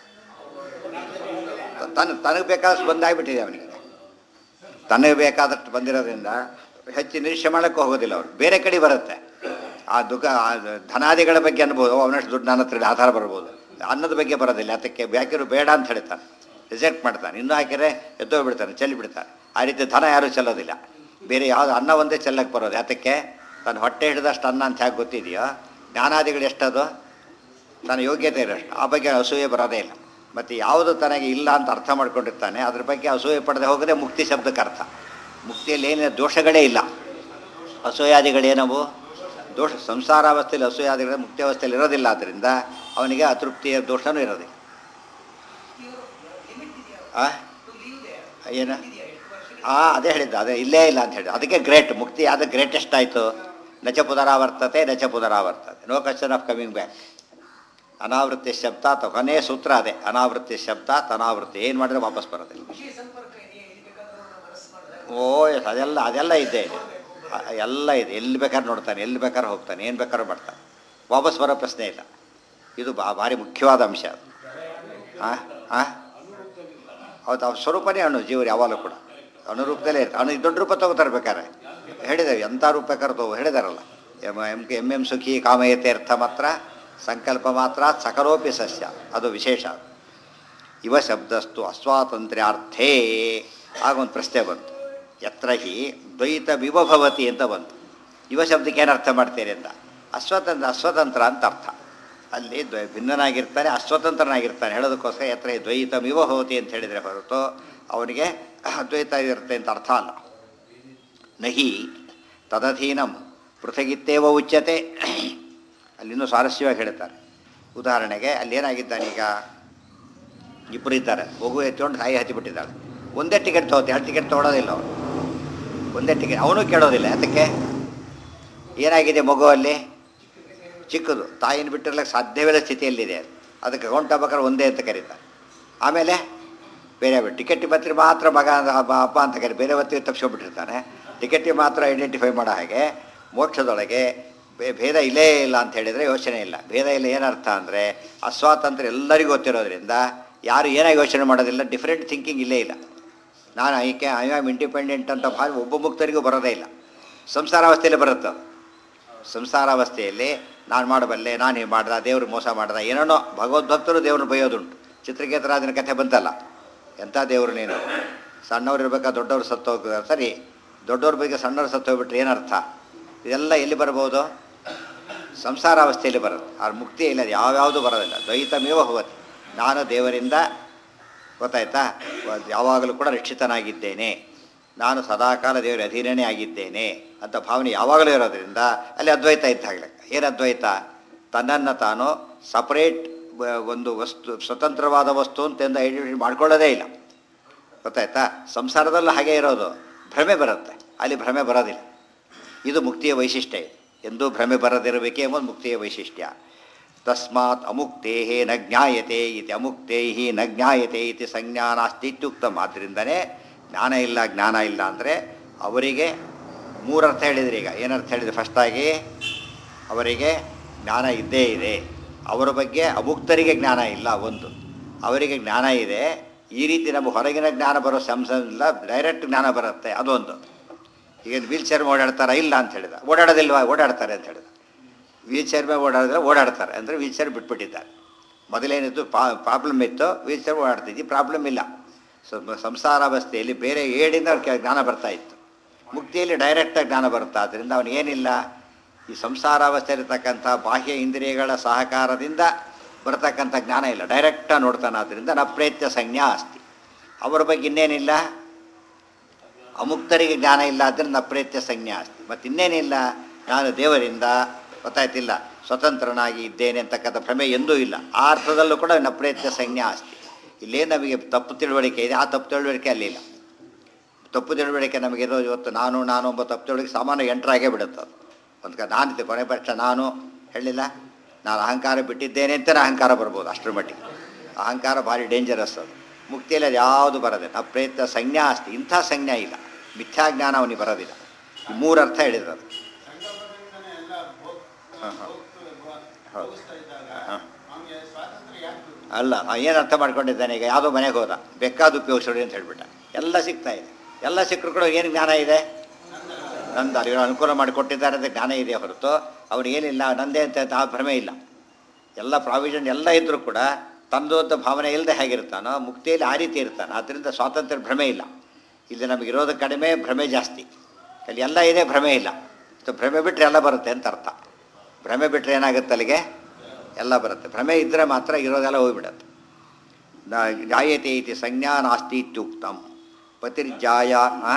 ತನ್ನ ತನಗೆ ಬೇಕಾದಷ್ಟು ಬಂದಾಗ್ಬಿಟ್ಟಿದೆ ಅವನಿಗೆ ತನಗೆ ಬೇಕಾದಷ್ಟು ಬಂದಿರೋದ್ರಿಂದ ಹೆಚ್ಚು ನಿರೀಕ್ಷೆ ಮಾಡೋಕ್ಕೆ ಹೋಗೋದಿಲ್ಲ ಅವರು ಬೇರೆ ಕಡೆ ಬರುತ್ತೆ ಆ ದುಃಖ ಆ ಧನಾದಿಗಳ ಬಗ್ಗೆ ಅನ್ಬೋದು ಓ, ಅವನಷ್ಟು ದುಡ್ಡು ನನ್ನ ಹತ್ರ ಇದೆ, ಆಧಾರ ಬರ್ಬೋದು ಅನ್ನದ ಬಗ್ಗೆ ಬರೋದಿಲ್ಲ ಅದಕ್ಕೆ ಬ್ಯಾಕಿರು ಬೇಡ ಅಂತ ಹೇಳ್ತಾನೆ ರಿಜೆಕ್ಟ್ ಮಾಡ್ತಾನೆ ಇನ್ನೂ ಹಾಕಿದ್ರೆ ಎದ್ದೋಗ್ಬಿಡ್ತಾನೆ ಚೆಲ್ಲಿ ಬಿಡ್ತಾನೆ ಆ ರೀತಿ ಧನ ಯಾರೂ ಚೆಲ್ಲೋದಿಲ್ಲ ಬೇರೆ ಯಾವುದು ಅನ್ನ ಒಂದೇ ಚೆಲ್ಲಕ್ಕೆ ಬರೋದು ಯಾತಕ್ಕೆ ತನ್ನ ಹೊಟ್ಟೆ ಹಿಡಿದಷ್ಟು ಅನ್ನ ಅಂತ ಹೇಗೆ ಗೊತ್ತಿದೆಯೋ ಜ್ಞಾನಾದಿಗಳು ಎಷ್ಟದು ತನ್ನ ಯೋಗ್ಯತೆ ಇರೋಷ್ಟು ಆ ಬಗ್ಗೆ ಅಸೂಯೆ ಬರೋದೇ ಇಲ್ಲ ಮತ್ತು ಯಾವುದು ತನಗೆ ಇಲ್ಲ ಅಂತ ಅರ್ಥ ಮಾಡ್ಕೊಂಡಿರ್ತಾನೆ ಅದ್ರ ಬಗ್ಗೆ ಅಸೂಯೆ ಪಡೆದೇ ಹೋಗದೆ ಮುಕ್ತಿ ಶಬ್ದಕ್ಕೆ ಅರ್ಥ ಮುಕ್ತಿಯಲ್ಲಿ ಏನೇ ದೋಷಗಳೇ ಇಲ್ಲ ಅಸೂಯಾದಿಗಳೇನವು ದೋಷ ಸಂಸಾರಾವಸ್ಥೆಯಲ್ಲಿ ಅಸೂಯಾದಿಗಳು ಮುಕ್ತಿ ಅವಸ್ಥೆಯಲ್ಲಿ ಇರೋದಿಲ್ಲ ಆದ್ದರಿಂದ ಅವನಿಗೆ ಅತೃಪ್ತಿಯ ದೋಷನೂ ಇರೋದಿಲ್ಲ ಆ? ಏನು ಆ ಅದೇ ಹೇಳಿದ್ದು ಅದೇ ಇಲ್ಲೇ ಇಲ್ಲ ಅಂತ ಹೇಳಿದ್ದು ಅದಕ್ಕೆ ಗ್ರೇಟ್ ಮುಕ್ತಿ ಅದು ಗ್ರೇಟೆಸ್ಟ್ ಆಯಿತು ನಚ ಪುನರಾವರ್ತತೆ ನಚ ಪುನರಾವರ್ತತೆ no question of coming back ಅನಾವೃತ್ತಿ ಶಬ್ದ ಅಥವಾ ಕೊನೆಯ ಸೂತ್ರ ಅದೇ ಅನಾವೃತ್ತಿ ಶಬ್ದ ಅನಾವೃತ್ತಿ ಏನು ಮಾಡಿದ್ರೆ ವಾಪಸ್ ಬರೋದಿಲ್ಲ ವಿಷಯ ಸಂಪರ್ಕ ಇದೆ ಎಲ್ಲಿ ಬೇಕಾದ್ರೂ ನಾವು ಮನಸ್ಸು ಮಾಡಿದ್ರೆ ಓ ಎಸ್ ಅದೆಲ್ಲ ಅದೆಲ್ಲ ಇದೆ ಇದೆ ಅ- ಎಲ್ಲ ಇದೆ ಎಲ್ಲಿ ಬೇಕಾದ್ರೆ ನೋಡ್ತಾನೆ ಎಲ್ಲಿ ಬೇಕಾದ್ರೆ ಹೋಗ್ತಾನೆ ಏನು ಬೇಕಾದ್ರೂ ಮಾಡ್ತಾನೆ ವಾಪಸ್ ಬರೋ ಪ್ರಶ್ನೆ ಇಲ್ಲ ಇದು ಬಾ ಭಾರಿ ಮುಖ್ಯವಾದ ಅಂಶ ಅದು ಹಾಂ ಹಾಂ ಹೌದು ಅವ್ರ ಸ್ವರೂಪನೇ ಅಣು ಜೀವರು ಯಾವಾಗಲೂ ಕೂಡ ಅನುರೂಪದಲ್ಲೇ ಇರ್ತಾರೆ ಅಣು ದೊಡ್ಡ ರೂಪ ತಗೋತಾರೆ ಬೇಕಾದ್ರೆ ಹೇಳಿದ್ದೇವೆ ಎಂಥ ರೂಪ ಬೇಕಾದ್ರೆ ತಗೋ ಹೇಳಿದಾರಲ್ಲ ಎಮ್ ಎಂ ಕೆ ಎಮ್ ಎಂ ಸುಖಿ ಕಾಮಯತೆ ಅರ್ಥ ಮಾತ್ರ ಸಂಕಲ್ಪ ಮಾತ್ರ ಸಕರೋಪಿ ಸಸ್ಯ ಅದು ವಿಶೇಷ ಇವ ಶಬ್ದಸ್ತು ಅಸ್ವಾತಂತ್ರ್ಯಾರ್ಥೇ ಆಗ ಒಂದು ಪ್ರಶ್ನೆ ಬಂತು ಯತ್ರ ಹಿ ದ್ವೈತ ವಿಭವತಿ ಅಂತ ಬಂತು ಯುವ ಶಬ್ದಕ್ಕೆ ಏನು ಅರ್ಥ ಮಾಡ್ತೀರಿ ಅಂತ ಅಸ್ವತಂತ್ರ ಅಸ್ವತಂತ್ರ ಅಂತ ಅರ್ಥ ಅಲ್ಲಿ ದ್ವೈ ಭಿನ್ನನಾಗಿರ್ತಾನೆ ಅಸ್ವತಂತ್ರನಾಗಿರ್ತಾನೆ ಹೇಳೋದಕ್ಕೋಸ್ಕರ ಯತ್ರ ಹಿ ದ್ವೈತ ವಿಭವತಿ ಅಂತ ಹೇಳಿದರೆ ಹೊರತು ಅವನಿಗೆ ಅದ್ವೈತ ಇರುತ್ತೆ ಅಂತ ಅರ್ಥ ಅಲ್ಲ ನಹಿ ತದಧೀನಂ ಪೃಥಗಿತ್ತೇವ ಉಚ್ಯತೆ ಅಲ್ಲಿನ್ನೂ ಸ್ವಾರಸ್ಯವಾಗಿ ಹೇಳ್ತಾರೆ ಉದಾಹರಣೆಗೆ ಅಲ್ಲಿ ಏನಾಗಿದ್ದಾನೀಗ ಇಬ್ಬರು ಇದ್ದಾರೆ ಮಗು ಎತ್ಕೊಂಡು ತಾಯಿ ಹತ್ತಿಬಿಟ್ಟಿದ್ದಾಳೆ ಒಂದೇ ಟಿಕೆಟ್ ತೊಗೋತೆ ಎರಡು ಟಿಕೆಟ್ ತೊಗೊಳೋದಿಲ್ಲ ಅವನು ಒಂದೇ ಟಿಕೆಟ್ ಅವನು ಕೇಳೋದಿಲ್ಲ ಅದಕ್ಕೆ ಏನಾಗಿದೆ ಮಗು ಅಲ್ಲಿ ಚಿಕ್ಕದು ತಾಯಿನ ಬಿಟ್ಟಿರ್ಲಿಕ್ಕೆ ಸಾಧ್ಯವಿಲ್ಲ ಸ್ಥಿತಿಯಲ್ಲಿದೆ ಅದು ಅದಕ್ಕೆ ಅಕೌಂಟ್ ಆಗ್ಬೇಕಾದ್ರೆ ಒಂದೇ ಅಂತ ಕರೀತಾರೆ ಆಮೇಲೆ ಬೇರೆ ಬೇರೆ ಟಿಕೆಟ್ ಬತ್ತಿರ ಮಾತ್ರ ಮಗ ಅಂತ ಹಬ್ಬ ಹಬ್ಬ ಅಂತ ಕರಿ ಬೇರೆ ಹೊತ್ತಿಗೆ ತಪ್ಪಿಸ್ಕೊಂಡ್ಬಿಟ್ಟಿರ್ತಾನೆ ಟಿಕೆಟಿಗೆ ಮಾತ್ರ ಐಡೆಂಟಿಫೈ ಮಾಡೋ ಹಾಗೆ ಮೋಕ್ಷದೊಳಗೆ ಬೇ- ಭೇದ ಇಲ್ಲೇ ಇಲ್ಲ ಅಂತ ಹೇಳಿದರೆ ಯೋಚನೆ ಇಲ್ಲ ಭೇದ ಇಲ್ಲ ಏನರ್ಥ ಅಂದರೆ ಅಸ್ವಾತಂತ್ರ್ಯ ಎಲ್ಲರಿಗೂ ಗೊತ್ತಿರೋದ್ರಿಂದ ಯಾರು ಏನಾಗಿ ಯೋಚನೆ ಮಾಡೋದಿಲ್ಲ ಡಿಫ್ರೆಂಟ್ ಥಿಂಕಿಂಗ್ ಇಲ್ಲೇ ಇಲ್ಲ ನಾನು ಐಕೆ ಐ ಆಮ್ ಇಂಡಿಪೆಂಡೆಂಟ್ ಅಂತ ಭಾಳ ಒಬ್ಬ ಮುಕ್ತರಿಗೂ ಬರೋದೇ ಇಲ್ಲ ಸಂಸಾರಾವಸ್ಥೆಯಲ್ಲಿ ಬರುತ್ತೆ ಅದು ಸಂಸಾರಾವಸ್ಥೆಯಲ್ಲಿ ನಾನು ಮಾಡಬಲ್ಲೆ ನಾನು ಹೀಗೆ ಮಾಡ್ದ ದೇವ್ರು ಮೋಸ ಮಾಡ್ದ ಏನೇನೋ ಭಗವದ್ಭಕ್ತರು ದೇವ್ರನ್ನ ಬೈಯೋದುಂಟು ಚಿತ್ರಕೇತರಾಜನ ಕಥೆ ಬಂತಲ್ಲ ಎಂಥ ದೇವರು ನೀನು ಸಣ್ಣವ್ರು ಇರ್ಬೇಕಾ ದೊಡ್ಡವ್ರು ಸತ್ತೋಗ ಸರಿ ದೊಡ್ಡವ್ರ ಬಗ್ಗೆ ಸಣ್ಣವ್ರು ಸತ್ತೋಗ್ಬಿಟ್ರೆ ಏನರ್ಥ ಇದೆಲ್ಲ ಎಲ್ಲಿ ಬರ್ಬೋದು ಸಂಸಾರಾವಸ್ಥೆಯಲ್ಲಿ ಬರುತ್ತೆ ಆ ಮುಕ್ತಿ ಇಲ್ಲ ಅದು ಯಾವ್ಯಾವುದು ಬರೋದಿಲ್ಲ ದ್ವೈತಮೇವ ಹೋಗುತ್ತೆ ನಾನು ದೇವರಿಂದ ಗೊತ್ತಾಯ್ತಾ ವ- ಯಾವಾಗಲೂ ಕೂಡ ರಕ್ಷಿತನಾಗಿದ್ದೇನೆ ನಾನು ಸದಾಕಾಲ ದೇವರ ಅಧೀನನೇ ಆಗಿದ್ದೇನೆ ಅಂತ ಭಾವನೆ ಯಾವಾಗಲೂ ಇರೋದ್ರಿಂದ ಅಲ್ಲಿ ಅದ್ವೈತ ಇದ್ದಾಗಲೇ ಏನು ಅದ್ವೈತ ತನ್ನನ್ನು ತಾನು ಸಪರೇಟ್ ಒಂದು ವಸ್ತು ಸ್ವತಂತ್ರವಾದ ವಸ್ತು ಅಂತ ಐಡೆಂಟಿಫೈ ಮಾಡ್ಕೊಳ್ಳೋದೇ ಇಲ್ಲ ಗೊತ್ತಾಯ್ತಾ ಸಂಸಾರದಲ್ಲೂ ಹಾಗೆ ಇರೋದು ಭ್ರಮೆ ಬರುತ್ತೆ ಅಲ್ಲಿ ಭ್ರಮೆ ಬರೋದಿಲ್ಲ ಇದು ಮುಕ್ತಿಯ ವೈಶಿಷ್ಟ್ಯ ಇದು ಎಂದೂ ಭ್ರಮೆ ಬರದಿರಬೇಕೇ ಎಂಬುದು ಮುಕ್ತಿಯ ವೈಶಿಷ್ಟ್ಯ ತಸ್ಮಾತ್ ಅಮುಕ್ತೇ ನ ಜ್ಞಾಯತೆ ಇತಿ ಅಮುಕ್ತೈ ನ ಜ್ಞಾಯತೆ ಇತಿ ಸಂಜ್ಞಾನಾಸ್ತಿ ಇತ್ಯುಕ್ತಂ ಆದ್ದರಿಂದನೇ ಜ್ಞಾನ ಇಲ್ಲ ಜ್ಞಾನ ಇಲ್ಲ ಅಂದರೆ ಅವರಿಗೆ ಮೂರರ್ಥ ಹೇಳಿದ್ರಿ ಈಗ ಏನರ್ಥ ಹೇಳಿದ್ರೆ ಫಸ್ಟಾಗಿ ಅವರಿಗೆ ಜ್ಞಾನ ಇದ್ದೇ ಇದೆ ಅವರ ಬಗ್ಗೆ ಅಮುಕ್ತರಿಗೆ ಜ್ಞಾನ ಇಲ್ಲ ಒಂದು ಅವರಿಗೆ ಜ್ಞಾನ ಇದೆ ಈ ರೀತಿ ನಮಗೆ ಹೊರಗಿನ ಜ್ಞಾನ ಬರೋ ಸಂಸ ಇಲ್ಲ ಡೈರೆಕ್ಟ್ ಜ್ಞಾನ ಬರುತ್ತೆ ಅದೊಂದು ಈಗ ವೀಲ್ ಚೇರ್ ಓಡಾಡ್ತಾರಾ ಇಲ್ಲ ಅಂತ ಹೇಳಿದ ಓಡಾಡೋದಿಲ್ವಾ ಓಡಾಡ್ತಾರೆ ಅಂತ ಹೇಳಿದ ವೀಲ್ ಚೇರ್ ಮೇಲೆ ಓಡಾಡಿದ್ರೆ ಓಡಾಡ್ತಾರೆ ಅಂದರೆ ವೀಲ್ ಚೇರ್ ಬಿಟ್ಬಿಟ್ಟಿದ್ದಾರೆ ಮೊದಲೇನಿತ್ತು ಪ್ರಾಬ್ಲಮ್ ಇತ್ತು ವೀಲ್ ಚೇರ್ ಓಡಾಡ್ತಿದ್ವಿ ಪ್ರಾಬ್ಲಮ್ ಇಲ್ಲ ಸೊ ಸಂಸಾರಾವಸ್ಥೆಯಲ್ಲಿ ಬೇರೆ ಏಡಿಂದ ಅವ್ರಿಗೆ ಜ್ಞಾನ ಬರ್ತಾ ಇತ್ತು ಮುಕ್ತಿಯಲ್ಲಿ ಡೈರೆಕ್ಟಾಗಿ ಜ್ಞಾನ ಬರುತ್ತೆ ಆದ್ದರಿಂದ ಅವನಿಗೇನಿಲ್ಲ ಈ ಸಂಸಾರಾವಸ್ಥೆಯಲ್ಲಿರ್ತಕ್ಕಂಥ ಬಾಹ್ಯ ಇಂದ್ರಿಯಗಳ ಸಹಕಾರದಿಂದ ಬರತಕ್ಕಂಥ ಜ್ಞಾನ ಇಲ್ಲ ಡೈರೆಕ್ಟಾಗಿ ನೋಡ್ತಾನೆ ಆದ್ದರಿಂದ ನಪ್ರೇತ್ಯ ಸಂಜ್ಞಾ ಅಸ್ತಿ ಅವರ ಬಗ್ಗೆ ಇನ್ನೇನಿಲ್ಲ ಅಮುಕ್ತರಿಗೆ ಜ್ಞಾನ ಇಲ್ಲ ಆದ್ದರಿಂದ ನಪ್ರೇತ್ಯ ಸಂಜ್ಞಾ ಅಸ್ತಿ ಮತ್ತು ಇನ್ನೇನಿಲ್ಲ ನಾನು ದೇವರಿಂದ ಗೊತ್ತಾಯ್ತಿಲ್ಲ ಸ್ವತಂತ್ರನಾಗಿ ಇದ್ದೇನೆ ಅಂತಕ್ಕಂಥ ಭ್ರಮೆ ಎಂದೂ ಇಲ್ಲ ಆ ಅರ್ಥದಲ್ಲೂ ಕೂಡ ನಪ್ರೇತ್ಯ ಸಂಜ್ಞಾ ಅಸ್ತಿ ಇಲ್ಲೇ ನಮಗೆ ತಪ್ಪು ತಿಳುವಳಿಕೆ ಇದೆ ಆ ತಪ್ಪು ತಿಳುವಳಿಕೆ ಅಲ್ಲಿಲ್ಲ ತಪ್ಪು ತಿಳುವಳಿಕೆ ನಮಗಿರೋ ಇವತ್ತು ನಾನು ನಾನು ಒಬ್ಬ ತಪ್ಪು ತಿಳುವಳಿಕೆ ಸಾಮಾನ್ಯ ಎಂಟ್ರಾಗೇ ಬಿಡುತ್ತೆ ಅದು ಒಂದು ಕ ನಾನು ಕೊನೆ ಪಕ್ಷ ನಾನು ಹೇಳಿಲ್ಲ ನಾನು ಅಹಂಕಾರ ಬಿಟ್ಟಿದ್ದೇನೆ ಅಂತ ಅಹಂಕಾರ ಬರ್ಬೋದು ಅಷ್ಟರ ಮಟ್ಟಿಗೆ ಅಹಂಕಾರ ಭಾರಿ ಡೇಂಜರಸ್ ಅದು ಮುಕ್ತಿಯಲ್ಲಿ ಅದು ಯಾವುದು ಬರೋದೆ ನಾವು ಪ್ರಯತ್ನ ಸಂಜ್ಞಾ ಅಸ್ತಿ ಇಂಥ ಸಂಜ್ಞಾ ಇಲ್ಲ ಮಿಥ್ಯಾಜ್ಞಾನ ಅವನಿಗೆ ಬರೋದಿಲ್ಲ ಈ ಮೂರು ಅರ್ಥ ಹೇಳಿದ್ರು ಅದು ಸಂಗಮದಿಂದನೇ ಎಲ್ಲ ಭೋಗ್- ಹಾಂ, ಹಾಂ. ಭೋಗ್ತು- ಭೋ- ಹೌದು. ಭೋಗಿಸ್ತಾ ಇದ್ದಾಗ ಹಾಂ. ಅವ್ನಿಗೆ ಸ್ವಾತಂತ್ರ್ಯ ಯಾಕೆ ಬೇಕು? ಅಲ್ಲ ಏನು ಅರ್ಥ ಮಾಡ್ಕೊಂಡಿದ್ದಾನೆ ಈಗ ಯಾವುದೋ ಮನೆಗೆ ಹೋದ ಬೇಕಾದ ಉಪಯೋಗಿಸೋಡಿ ಅಂತ ಹೇಳ್ಬಿಟ್ಟ ಎಲ್ಲ ಸಿಗ್ತಾ ಇದೆ ಎಲ್ಲ ಸಿಕ್ಕರು ಕೂಡ ಏನು ಜ್ಞಾನ ಇದೆ ನಂದು ಅರಿವು ಅನುಕೂಲ ಮಾಡಿಕೊಟ್ಟಿದ್ದಾರೆ ಅಂತ ಜ್ಞಾನ ಇದೆ ಹೊರತು ಏನಿಲ್ಲ ನಂದೇ ಅಂತ ಆ ಭ್ರಮೆ ಇಲ್ಲ ಎಲ್ಲ ಪ್ರಾವಿಷನ್ ಎಲ್ಲ ಇದ್ದರೂ ಕೂಡ ತಂದು ಅಂತ ಭಾವನೆ ಇಲ್ಲದೆ ಹೇಗಿರ್ತಾನೋ ಮುಕ್ತಿಯಲ್ಲಿ ಆ ರೀತಿ ಇರ್ತಾನೆ ಆದ್ದರಿಂದ ಸ್ವಾತಂತ್ರ್ಯ ಭ್ರಮೆ ಇಲ್ಲ ಇಲ್ಲಿ ನಮಗಿರೋದು ಕಡಿಮೆ ಭ್ರಮೆ ಜಾಸ್ತಿ ಅಲ್ಲಿ ಎಲ್ಲ ಇದೆ ಭ್ರಮೆ ಇಲ್ಲ ಸೊ ಭ್ರಮೆ ಬಿಟ್ಟರೆ ಎಲ್ಲ ಬರುತ್ತೆ ಅಂತ ಅರ್ಥ ಭ್ರಮೆ ಬಿಟ್ಟರೆ ಏನಾಗುತ್ತೆ ಅಲ್ಲಿಗೆ ಎಲ್ಲ ಬರುತ್ತೆ ಭ್ರಮೆ ಇದ್ದರೆ ಮಾತ್ರ ಇರೋದೆಲ್ಲ ಹೋಗ್ಬಿಡತ್ತೆ ನ- ಜಾಯತೆ ಇತಿ ಸಂಜ್ಞಾ ನಾಸ್ತಿ ಇತ್ಯುಕ್ತಂ ಪತಿರ್ಜಾಯ ಆ?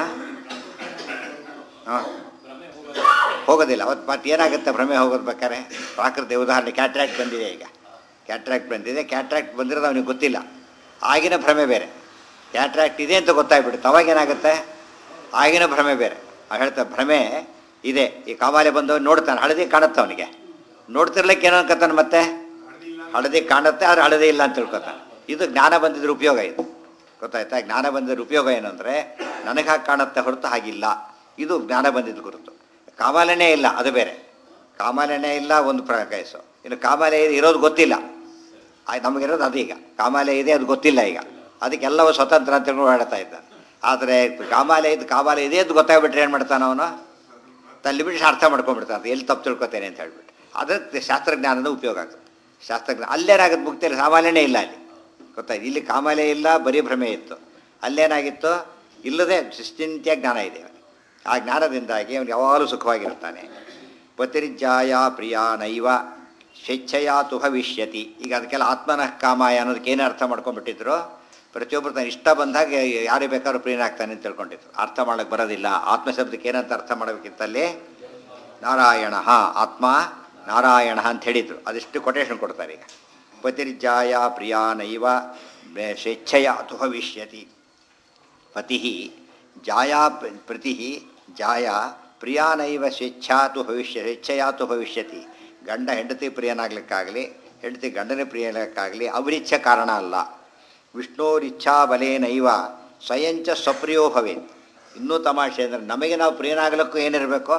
ಆ. ಹೋಗೋದಿಲ್ಲ ಅವತ್ತು ಮತ್ತೆ ಏನಾಗುತ್ತೆ ಭ್ರಮೆ ಹೋಗೋದು ಬೇಕಾರೆ ಪ್ರಾಕೃತಿಕ ಉದಾಹರಣೆ ಕ್ಯಾಟ್ರಾಕ್ಟ್ ಬಂದಿದೆ ಈಗ ಕ್ಯಾಟ್ರಾಕ್ಟ್ ಬಂದಿದೆ ಕ್ಯಾಟ್ರಾಕ್ಟ್ ಬಂದಿರೋದು ಅವನಿಗೆ ಗೊತ್ತಿಲ್ಲ ಆಗಿನ ಭ್ರಮೆ ಬೇರೆ ಕ್ಯಾಟ್ರಾಕ್ಟ್ ಇದೆ ಅಂತ ಗೊತ್ತಾಗ್ಬಿಡುತ್ತೆ ಅವಾಗ ಏನಾಗುತ್ತೆ ಆಗಿನ ಭ್ರಮೆ ಬೇರೆ ಅವ್ನು ಹೇಳ್ತಾ ಭ್ರಮೆ ಇದೆ ಈ ಕಾಮಾಲೆ ಬಂದವನು ನೋಡ್ತಾನೆ ಹಳದಿ ಕಾಣುತ್ತೆ ಅವನಿಗೆ ನೋಡ್ತಿರ್ಲಿಕ್ಕೆ ಏನೋ ಅನ್ಕೋತಾನೆ ಮತ್ತೆ ಹಳದಿ ಕಾಣುತ್ತೆ ಆದರೆ ಹಳದಿ ಇಲ್ಲ ಅಂತ ತಿಳ್ಕೊತಾನೆ ಇದು ಜ್ಞಾನ ಬಂದಿದ್ರ ಉಪಯೋಗ ಇದು ಗೊತ್ತಾಯ್ತಾ ಜ್ಞಾನ ಬಂದಿದ್ರ ಉಪಯೋಗ ಏನಂದರೆ ನನಗೆ ಹಾಗೆ ಕಾಣುತ್ತೆ ಹೊರತು ಹಾಗಿಲ್ಲ ಇದು ಜ್ಞಾನ ಬಂದಿದ್ದ ಗುರುತು ಕಾಮಾಲೆನೇ ಇಲ್ಲ ಅದು ಬೇರೆ ಕಾಮಾಲೆನೇ ಇಲ್ಲ ಒಂದು ಪ್ರಕಾಯಿಸು ಇನ್ನು ಕಾಮಾಲೆ ಇದೆ ಇರೋದು ಗೊತ್ತಿಲ್ಲ ಆ- ನಮಗಿರೋದು ಅದೀಗ ಕಾಮಾಲೆ ಇದೆ ಅದು ಗೊತ್ತಿಲ್ಲ ಈಗ ಅದಕ್ಕೆಲ್ಲವೂ ಸ್ವತಂತ್ರ ಅಂತ ಹೇಳಿ ಹೇಳ್ತಾ ಇದ್ದಾನೆ ಆದರೆ ಕಾಮಾಲೆ ಇದು ಕಾಮಾಲೆ ಇದೆ ಅಂತ ಗೊತ್ತಾಗ್ಬಿಟ್ರೆ ಏನು ಮಾಡ್ತಾನೆ ಅವನು ತಲ್ಲಿ ಬಿಟ್ಟು ಅರ್ಥ ಮಾಡ್ಕೊಂಡ್ಬಿಡ್ತಾನೆ ಎಲ್ಲಿ ತಪ್ಪು ತಿಳ್ಕೊತೇನೆ ಅಂತ ಹೇಳ್ಬಿಟ್ಟು ಅದಕ್ಕೆ ಶಾಸ್ತ್ರಜ್ಞಾನದ ಉಪಯೋಗ ಆಗುತ್ತೆ ಶಾಸ್ತ್ರಜ್ಞಾನ ಅಲ್ಲೇನಾಗುತ್ತೆ ಮುಕ್ತಿಯಲ್ಲಿ ಸಾಮಾನ್ಯನೇ ಇಲ್ಲ ಅಲ್ಲಿ ಗೊತ್ತಾಯ್ತು ಇಲ್ಲಿ ಕಾಮಾಲೆ ಇಲ್ಲ ಬರೀ ಭ್ರಮೆ ಇತ್ತು ಅಲ್ಲೇನಾಗಿತ್ತು ಇಲ್ಲದೆ ನಿಶ್ಚಿಂತ್ಯ ಜ್ಞಾನ ಇದೆ ಅವನಿಗೆ. ಆ ಜ್ಞಾನದಿಂದಾಗಿ ಅವನು ಯಾವಾಗಲೂ ಸುಖವಾಗಿರ್ತಾನೆ ಪತಿರ್ಜಾಯ ಪ್ರಿಯ ನೈವ ಸ್ವೇಚ್ಛೆಯಾತು ಭವಿಷ್ಯತಿ ಈಗ ಅದಕ್ಕೆಲ್ಲ ಆತ್ಮನಃ ಕಾಮಾಯ ಅನ್ನೋದಕ್ಕೆ ಏನು ಅರ್ಥ ಮಾಡ್ಕೊಂಡ್ಬಿಟ್ಟಿದ್ರು ಪ್ರತಿಯೊಬ್ಬರು ತನ್ನ ಇಷ್ಟ ಬಂದಾಗ ಯಾರು ಬೇಕಾದ್ರೂ ಪ್ರಿಯನಾಗ್ತಾನೆ ಅಂತ ತಿಳ್ಕೊಂಡಿದ್ರು ಅರ್ಥ ಮಾಡೋಕ್ಕೆ ಬರೋದಿಲ್ಲ ಆತ್ಮಶಬ್ದಕ್ಕೆ ಏನಂತ ಅರ್ಥ ಮಾಡಬೇಕಿತ್ತಲ್ಲಿ ನಾರಾಯಣ ಆತ್ಮ ನಾರಾಯಣ ಅಂತ ಹೇಳಿದರು ಅದೆಷ್ಟು ಕೊಟೇಶನ್ ಕೊಡ್ತಾರೆ ಈಗ ಪತಿರ್ಜಾಯ ಪ್ರಿಯ ನೈವ ಬೆ- ಸ್ವೇಚ್ಛೆಯ ತು ಭವಿಷ್ಯತಿ ಪತಿ ಜಾಯಾ ಪ- ಪ್ರತಿ ಜಾಯ ಪ್ರಿಯಾನೈವ ಸ್ವೇಚ್ಛಾತು ಭವಿಷ್ಯ ಸ್ವೇಚ್ಛೆಯಾತು ಭವಿಷ್ಯತಿ ಗಂಡ ಹೆಂಡತಿ ಪ್ರಿಯನಾಗ್ಲಿಕ್ಕಾಗಲಿ ಹೆಂಡತಿ ಗಂಡನ ಪ್ರಿಯನಾಗಲಿ ಅವರಿಚ್ಛೆ ಕಾರಣ ಅಲ್ಲ ವಿಷ್ಣೋರಿಚ್ಛಾ ಬಲೇನೈವ ಸ್ವಯಂಚ ಸ್ವಪ್ರಿಯೋ ಭವೇತ್ ಇನ್ನೂ ತಮಾಷೆ ಅಂದರೆ ನಮಗೆ ನಾವು ಪ್ರಿಯನಾಗಲಿಕ್ಕೂ ಏನಿರಬೇಕು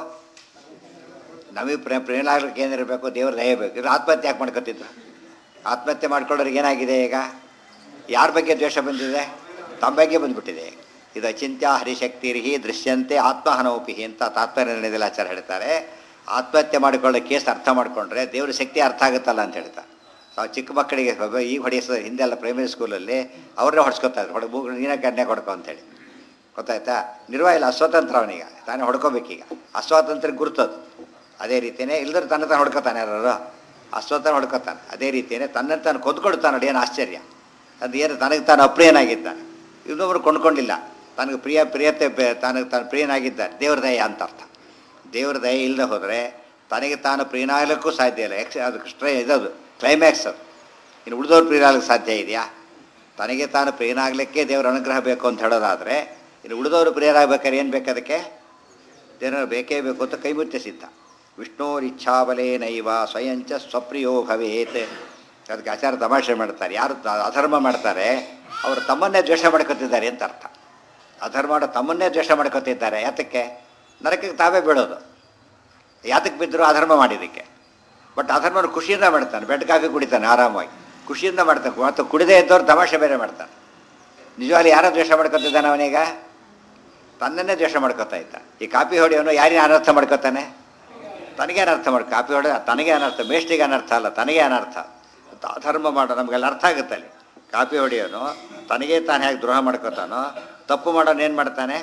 ನಮಗೆ ಪ್ರಿಯ ಪ್ರಿಯನಾಗ್ಲಿಕ್ಕೆ ಏನಿರಬೇಕು ದೇವ್ರ ದಯ ಬೇಕು ಇದು ಆತ್ಮಹತ್ಯೆ ಯಾಕೆ ಮಾಡ್ಕೊತಿದ್ರು ಆತ್ಮಹತ್ಯೆ ಮಾಡ್ಕೊಳ್ಳೋರಿಗೆ ಏನಾಗಿದೆ ಈಗ ಯಾರ ಬಗ್ಗೆ ದ್ವೇಷ ಬಂದಿದೆ ತಮ್ಮ ಬಗ್ಗೆ ಬಂದ್ಬಿಟ್ಟಿದೆ ಇದು ಅಚಿಂತ್ಯ ಹರಿಶಕ್ತಿರಿಹಿ ದೃಶ್ಯಂತೆ ಆತ್ಮಹನೋಪಿ ಅಂತ ತಾತ್ಪರ್ಯ ಆಚಾರ ಹೇಳ್ತಾರೆ ಆತ್ಮಹತ್ಯೆ ಮಾಡಿಕೊಳ್ಳೋ ಕೇಸ್ ಅರ್ಥ ಮಾಡಿಕೊಂಡ್ರೆ ದೇವ್ರ ಶಕ್ತಿ ಅರ್ಥ ಆಗುತ್ತಲ್ಲ ಅಂತ ಹೇಳ್ತಾರೆ ನಾವು ಚಿಕ್ಕ ಮಕ್ಕಳಿಗೆ ಒಬ್ಬ ಈಗ ಹೊಡೆಸೋ ಹಿಂದೆಲ್ಲ ಪ್ರೈಮರಿ ಸ್ಕೂಲಲ್ಲಿ ಅವ್ರನ್ನೇ ಹೊಡ್ಸ್ಕೊತಾ ಇದ್ರು ಹೊಡ ಮೂಗು ನೀನೇ ಕನ್ನೆ ಹೊಡ್ಕೊ ಅಂತೇಳಿ ಗೊತ್ತಾಯ್ತಾ ನಿರ್ವಾಹ ಇಲ್ಲ ಅಸ್ವಾತಂತ್ರ್ಯ ಅವನೀಗ ತಾನೇ ಹೊಡ್ಕೋಬೇಕೀಗ ಅಸ್ವಾತಂತ್ರ್ಯ ಗುರ್ತದು ಅದೇ ರೀತಿಯೇ ಇಲ್ದ್ರೆ ತನ್ನ ತಾನು ಹೊಡ್ಕೋತಾನೆ ಯಾರು ಅಸ್ವತಂತ್ರ ಹೊಡ್ಕೋತಾನೆ ಅದೇ ರೀತಿಯೇ ತನ್ನ ತಾನು ಕೊಂದ್ಕೊಳ್ತಾನೆ ನೋಡಿ ಏನು ಆಶ್ಚರ್ಯ ಅದು ಏನು ತನಗೆ ತಾನು ಅಪ್ರಿಯನಾಗಿದ್ದಾನೆ ಇನ್ನೊಬ್ರು ಕೊಂಡ್ಕೊಂಡಿಲ್ಲ ತನಗೆ ಪ್ರಿಯ ಪ್ರಿಯತೆ ಬೆ- ತನಗೆ ತಾನು ಪ್ರಿಯನಾಗಿದ್ದಾನೆ ದೇವ್ರ ದಯ ಅಂತ ಅರ್ಥ ದೇವ್ರ ದಯ ಇಲ್ಲದೆ ಹೋದರೆ ತನಗೆ ತಾನು ಪ್ರಿಯನಾಗಲಿಕ್ಕೂ ಸಾಧ್ಯ ಇಲ್ಲ ಎಕ್ಸ್ ಅದು ಸ್ಟ್ರೈ ಇದದು ಕ್ಲೈಮ್ಯಾಕ್ಸ್ ಅದು ಇನ್ನು ಉಳಿದವ್ರು ಪ್ರಿಯನಾಗಲಿಕ್ಕೆ ಸಾಧ್ಯ ಇದೆಯಾ ತನಗೆ ತಾನು ಪ್ರಿಯನಾಗಲಿಕ್ಕೆ ದೇವರ ಅನುಗ್ರಹ ಬೇಕು ಅಂತ ಹೇಳೋದಾದರೆ ಇನ್ನು ಉಳಿದವರು ಪ್ರಿಯರಾಗಬೇಕಾದ್ರೆ ಏನು ಬೇಕು ಅದಕ್ಕೆ ದೇವರ ಬೇಕೇ ಬೇಕು ಅಂತ ಕೈಮುತ್ಯ ಸಿದ್ಧ ವಿಷ್ಣೋರಿಚ್ಛಾಬಲೇನೈವ ಸ್ವಯಂಚ ಸ್ವಪ್ರಿಯೋ ಭವೇತ್ ಅದಕ್ಕೆ ಆಚಾರ ತಮಾಷೆ ಮಾಡ್ತಾರೆ ಯಾರು ತ- ಅಧರ್ಮ ಮಾಡ್ತಾರೆ ಅವರು ತಮ್ಮನ್ನೇ ದ್ವೇಷ ಮಾಡ್ಕೊತಿದ್ದಾರೆ ಅಂತ ಅರ್ಥ ಅಧರ್ಮ ಮಾಡೋ ತಮ್ಮನ್ನೇ ದ್ವೇಷ ಮಾಡ್ಕೊತಿದ್ದಾರೆ ಯಾತಕ್ಕೆ ನರಕಕ್ಕೆ ತಾವೇ ಬೀಳೋದು ಯಾತಕ್ಕೆ ಬಿದ್ದರು ಅಧರ್ಮ ಮಾಡಿದ್ದಕ್ಕೆ ಬಟ್ ಅಧರ್ಮನ ಖುಷಿಯಿಂದ ಮಾಡ್ತಾನೆ ಬೆಡ್ ಕಾಫಿ ಕುಡಿತಾನೆ ಆರಾಮಾಗಿ ಖುಷಿಯಿಂದ ಮಾಡ್ತಾನೆ ಮತ್ತು ಕುಡಿದೇ ಇದ್ದವ್ರು ತಮಾಷೆ ಬೇರೆ ಮಾಡ್ತಾನೆ ನಿಜವಾಗ್ಲೂ ಯಾರೋ ದ್ವೇಷ ಮಾಡ್ಕೊತಿದ್ದಾನೆ ಅವನೀಗ ತನ್ನನ್ನೇ ದ್ವೇಷ ಮಾಡ್ಕೊತಾ ಇದ್ದ ಈ ಕಾಪಿ ಹೊಡೆಯವನು ಯಾರಿನ ಅನರ್ಥ ಮಾಡ್ಕೊತಾನೆ ತನಗೆ ಅನರ್ಥ ಮಾಡಿ ಕಾಪಿ ಹೊಡೆ ತನಗೆ ಅನರ್ಥ ಮೇಷ್ಟಿಗೆ ಅನರ್ಥ ಅಲ್ಲ ತನಗೆ ಅನರ್ಥ ಅಂತ ಅಧರ್ಮ ಮಾಡೋ ನಮಗೆಲ್ಲ ಅರ್ಥ ಆಗುತ್ತೆ ಅಲ್ಲಿ ಕಾಪಿ ಹೊಡೆಯೋನು ತನಗೇ ತಾನು ಹೇಗೆ ದ್ರೋಹ ಮಾಡ್ಕೊತಾನೋ ತಪ್ಪು ಮಾಡೋನು ಏನು ಮಾಡ್ತಾನೆ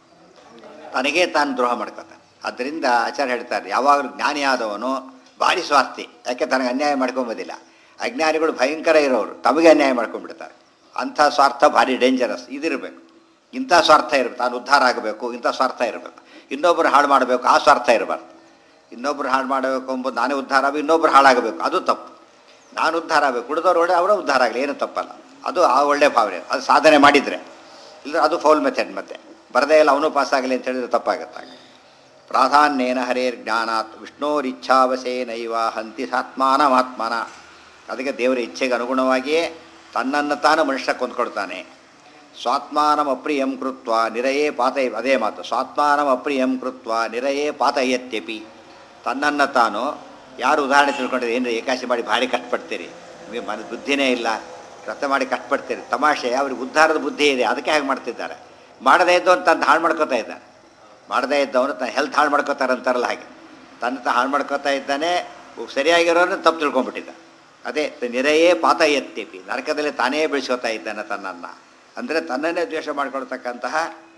ತನಗೇ ತಾನು ದ್ರೋಹ ಮಾಡ್ಕೊತಾನೆ ಅದರಿಂದ ಆಚಾರ್ಯ ಹೇಳ್ತಾರೆ ಯಾವಾಗಲೂ ಜ್ಞಾನಿ ಆದವನು ಭಾರಿ ಸ್ವಾರ್ಥಿ ಯಾಕೆ ತನಗೆ ಅನ್ಯಾಯ ಮಾಡ್ಕೊಂಬೋದಿಲ್ಲ ಅಜ್ಞಾನಿಗಳು ಭಯಂಕರ ಇರೋರು ತಮಗೆ ಅನ್ಯಾಯ ಮಾಡ್ಕೊಂಡ್ಬಿಡ್ತಾರೆ ಅಂಥ ಸ್ವಾರ್ಥ ಭಾರಿ ಡೇಂಜರಸ್ ಇದಿರಬೇಕು ಇಂಥ ಸ್ವಾರ್ಥ ಇರಬೇಕು ತಾನು ಉದ್ಧಾರ ಆಗಬೇಕು ಇಂಥ ಸ್ವಾರ್ಥ ಇರಬೇಕು ಇನ್ನೊಬ್ಬರು ಹಾಳು ಮಾಡಬೇಕು ಆ ಸ್ವಾರ್ಥ ಇರಬಾರ್ದು ಇನ್ನೊಬ್ರು ಹಾಳು ಮಾಡಬೇಕು ಎಂಬುದು ನಾನೇ ಉದ್ಧಾರ ಆಗಬೇಕು ಇನ್ನೊಬ್ರು ಹಾಳಾಗಬೇಕು ಅದು ತಪ್ಪು ನಾನು ಉದ್ಧಾರ ಆಗಬೇಕು ಉಳಿದವ್ರು ಒಳ್ಳೆ ಅವರ ಉದ್ಧಾರ ಆಗಲಿ ಏನು ತಪ್ಪಲ್ಲ ಅದು ಆ ಒಳ್ಳೆ ಭಾವನೆ ಅದು ಸಾಧನೆ ಮಾಡಿದರೆ ಇಲ್ಲ ಅದು ಫೌಲ್ ಮೆಥಡ್ ಮತ್ತೆ ಬರದೇ ಇಲ್ಲ ಅವನು ಪಾಸ್ ಆಗಲಿ ಅಂತ ಹೇಳಿದ್ರೆ ತಪ್ಪಾಗುತ್ತಾಗ ಪ್ರಾಧಾನ್ಯೇನ ಹರೇರ್ ಜ್ಞಾನಾತ್ ವಿಷ್ಣೋರಿಚ್ಛಾವಸೇನೈವ ಹಂತಿ ಸಾತ್ಮಾನಮಾತ್ಮನ ಅದಕ್ಕೆ ದೇವರ ಇಚ್ಛೆಗೆ ಅನುಗುಣವಾಗಿಯೇ ತನ್ನನ್ನು ತಾನು ಮನುಷ್ಯ ಕೊಂದ್ಕೊಳ್ತಾನೆ ಸ್ವಾತ್ಮಾನಂ ಅಪ್ರಿಯಂ ಕೃತ್ವ ನಿರಯೇ ಪಾತಯ ಅದೇ ಮಾತು ಸ್ವಾತ್ಮಾನಂ ಅಪ್ರಿಯಂ ಕೃತ್ವ ನಿರಯೇ ಪಾತಯತ್ಯಪಿ ತನ್ನನ್ನು ತಾನು ಯಾರು ಉದಾಹರಣೆ ತಿಳ್ಕೊಂಡಿದ್ರೆ ಏನು ಏಕಾಶಿ ಮಾಡಿ ಭಾರಿ ಕಷ್ಟಪಡ್ತೀರಿ ನಿಮಗೆ ಮನ ಬುದ್ಧಿನೇ ಇಲ್ಲ ವ್ರತ ಮಾಡಿ ಕಷ್ಟಪಡ್ತೀರಿ ತಮಾಷೆ ಅವ್ರಿಗೆ ಉದ್ಧಾರದ ಬುದ್ಧಿ ಇದೆ ಅದಕ್ಕೆ ಹಾಗೆ ಮಾಡ್ತಿದ್ದಾರೆ ಮಾಡದೇ ಇದ್ದವನು ತನ್ನ ಹಾಳು ಮಾಡ್ಕೋತಾ ಇದ್ದಾನೆ ಮಾಡದೇ ಇದ್ದವನು ತನ್ನ ಹೆಲ್ತ್ ಹಾಳು ಮಾಡ್ಕೋತಾರೆ ಅಂತಾರಲ್ಲ ಹಾಗೆ ತನ್ನ ತ ಹಾಳು ಮಾಡ್ಕೋತಾ ಇದ್ದಾನೆ ಸರಿಯಾಗಿರೋನು ತಪ್ಪು ತಿಳ್ಕೊಂಡ್ಬಿಟ್ಟಿದ್ದ ಅದೇ ನಿರೆಯೇ ಪಾತ ಎತ್ತಿಪಿ ನರಕದಲ್ಲಿ ತಾನೇ ಬೆಳೆಸ್ಕೋತಾ ಇದ್ದಾನೆ ತನ್ನನ್ನು ಅಂದರೆ ತನ್ನನ್ನೇ ದ್ವೇಷ ಮಾಡ್ಕೊಳ್ತಕ್ಕಂತಹ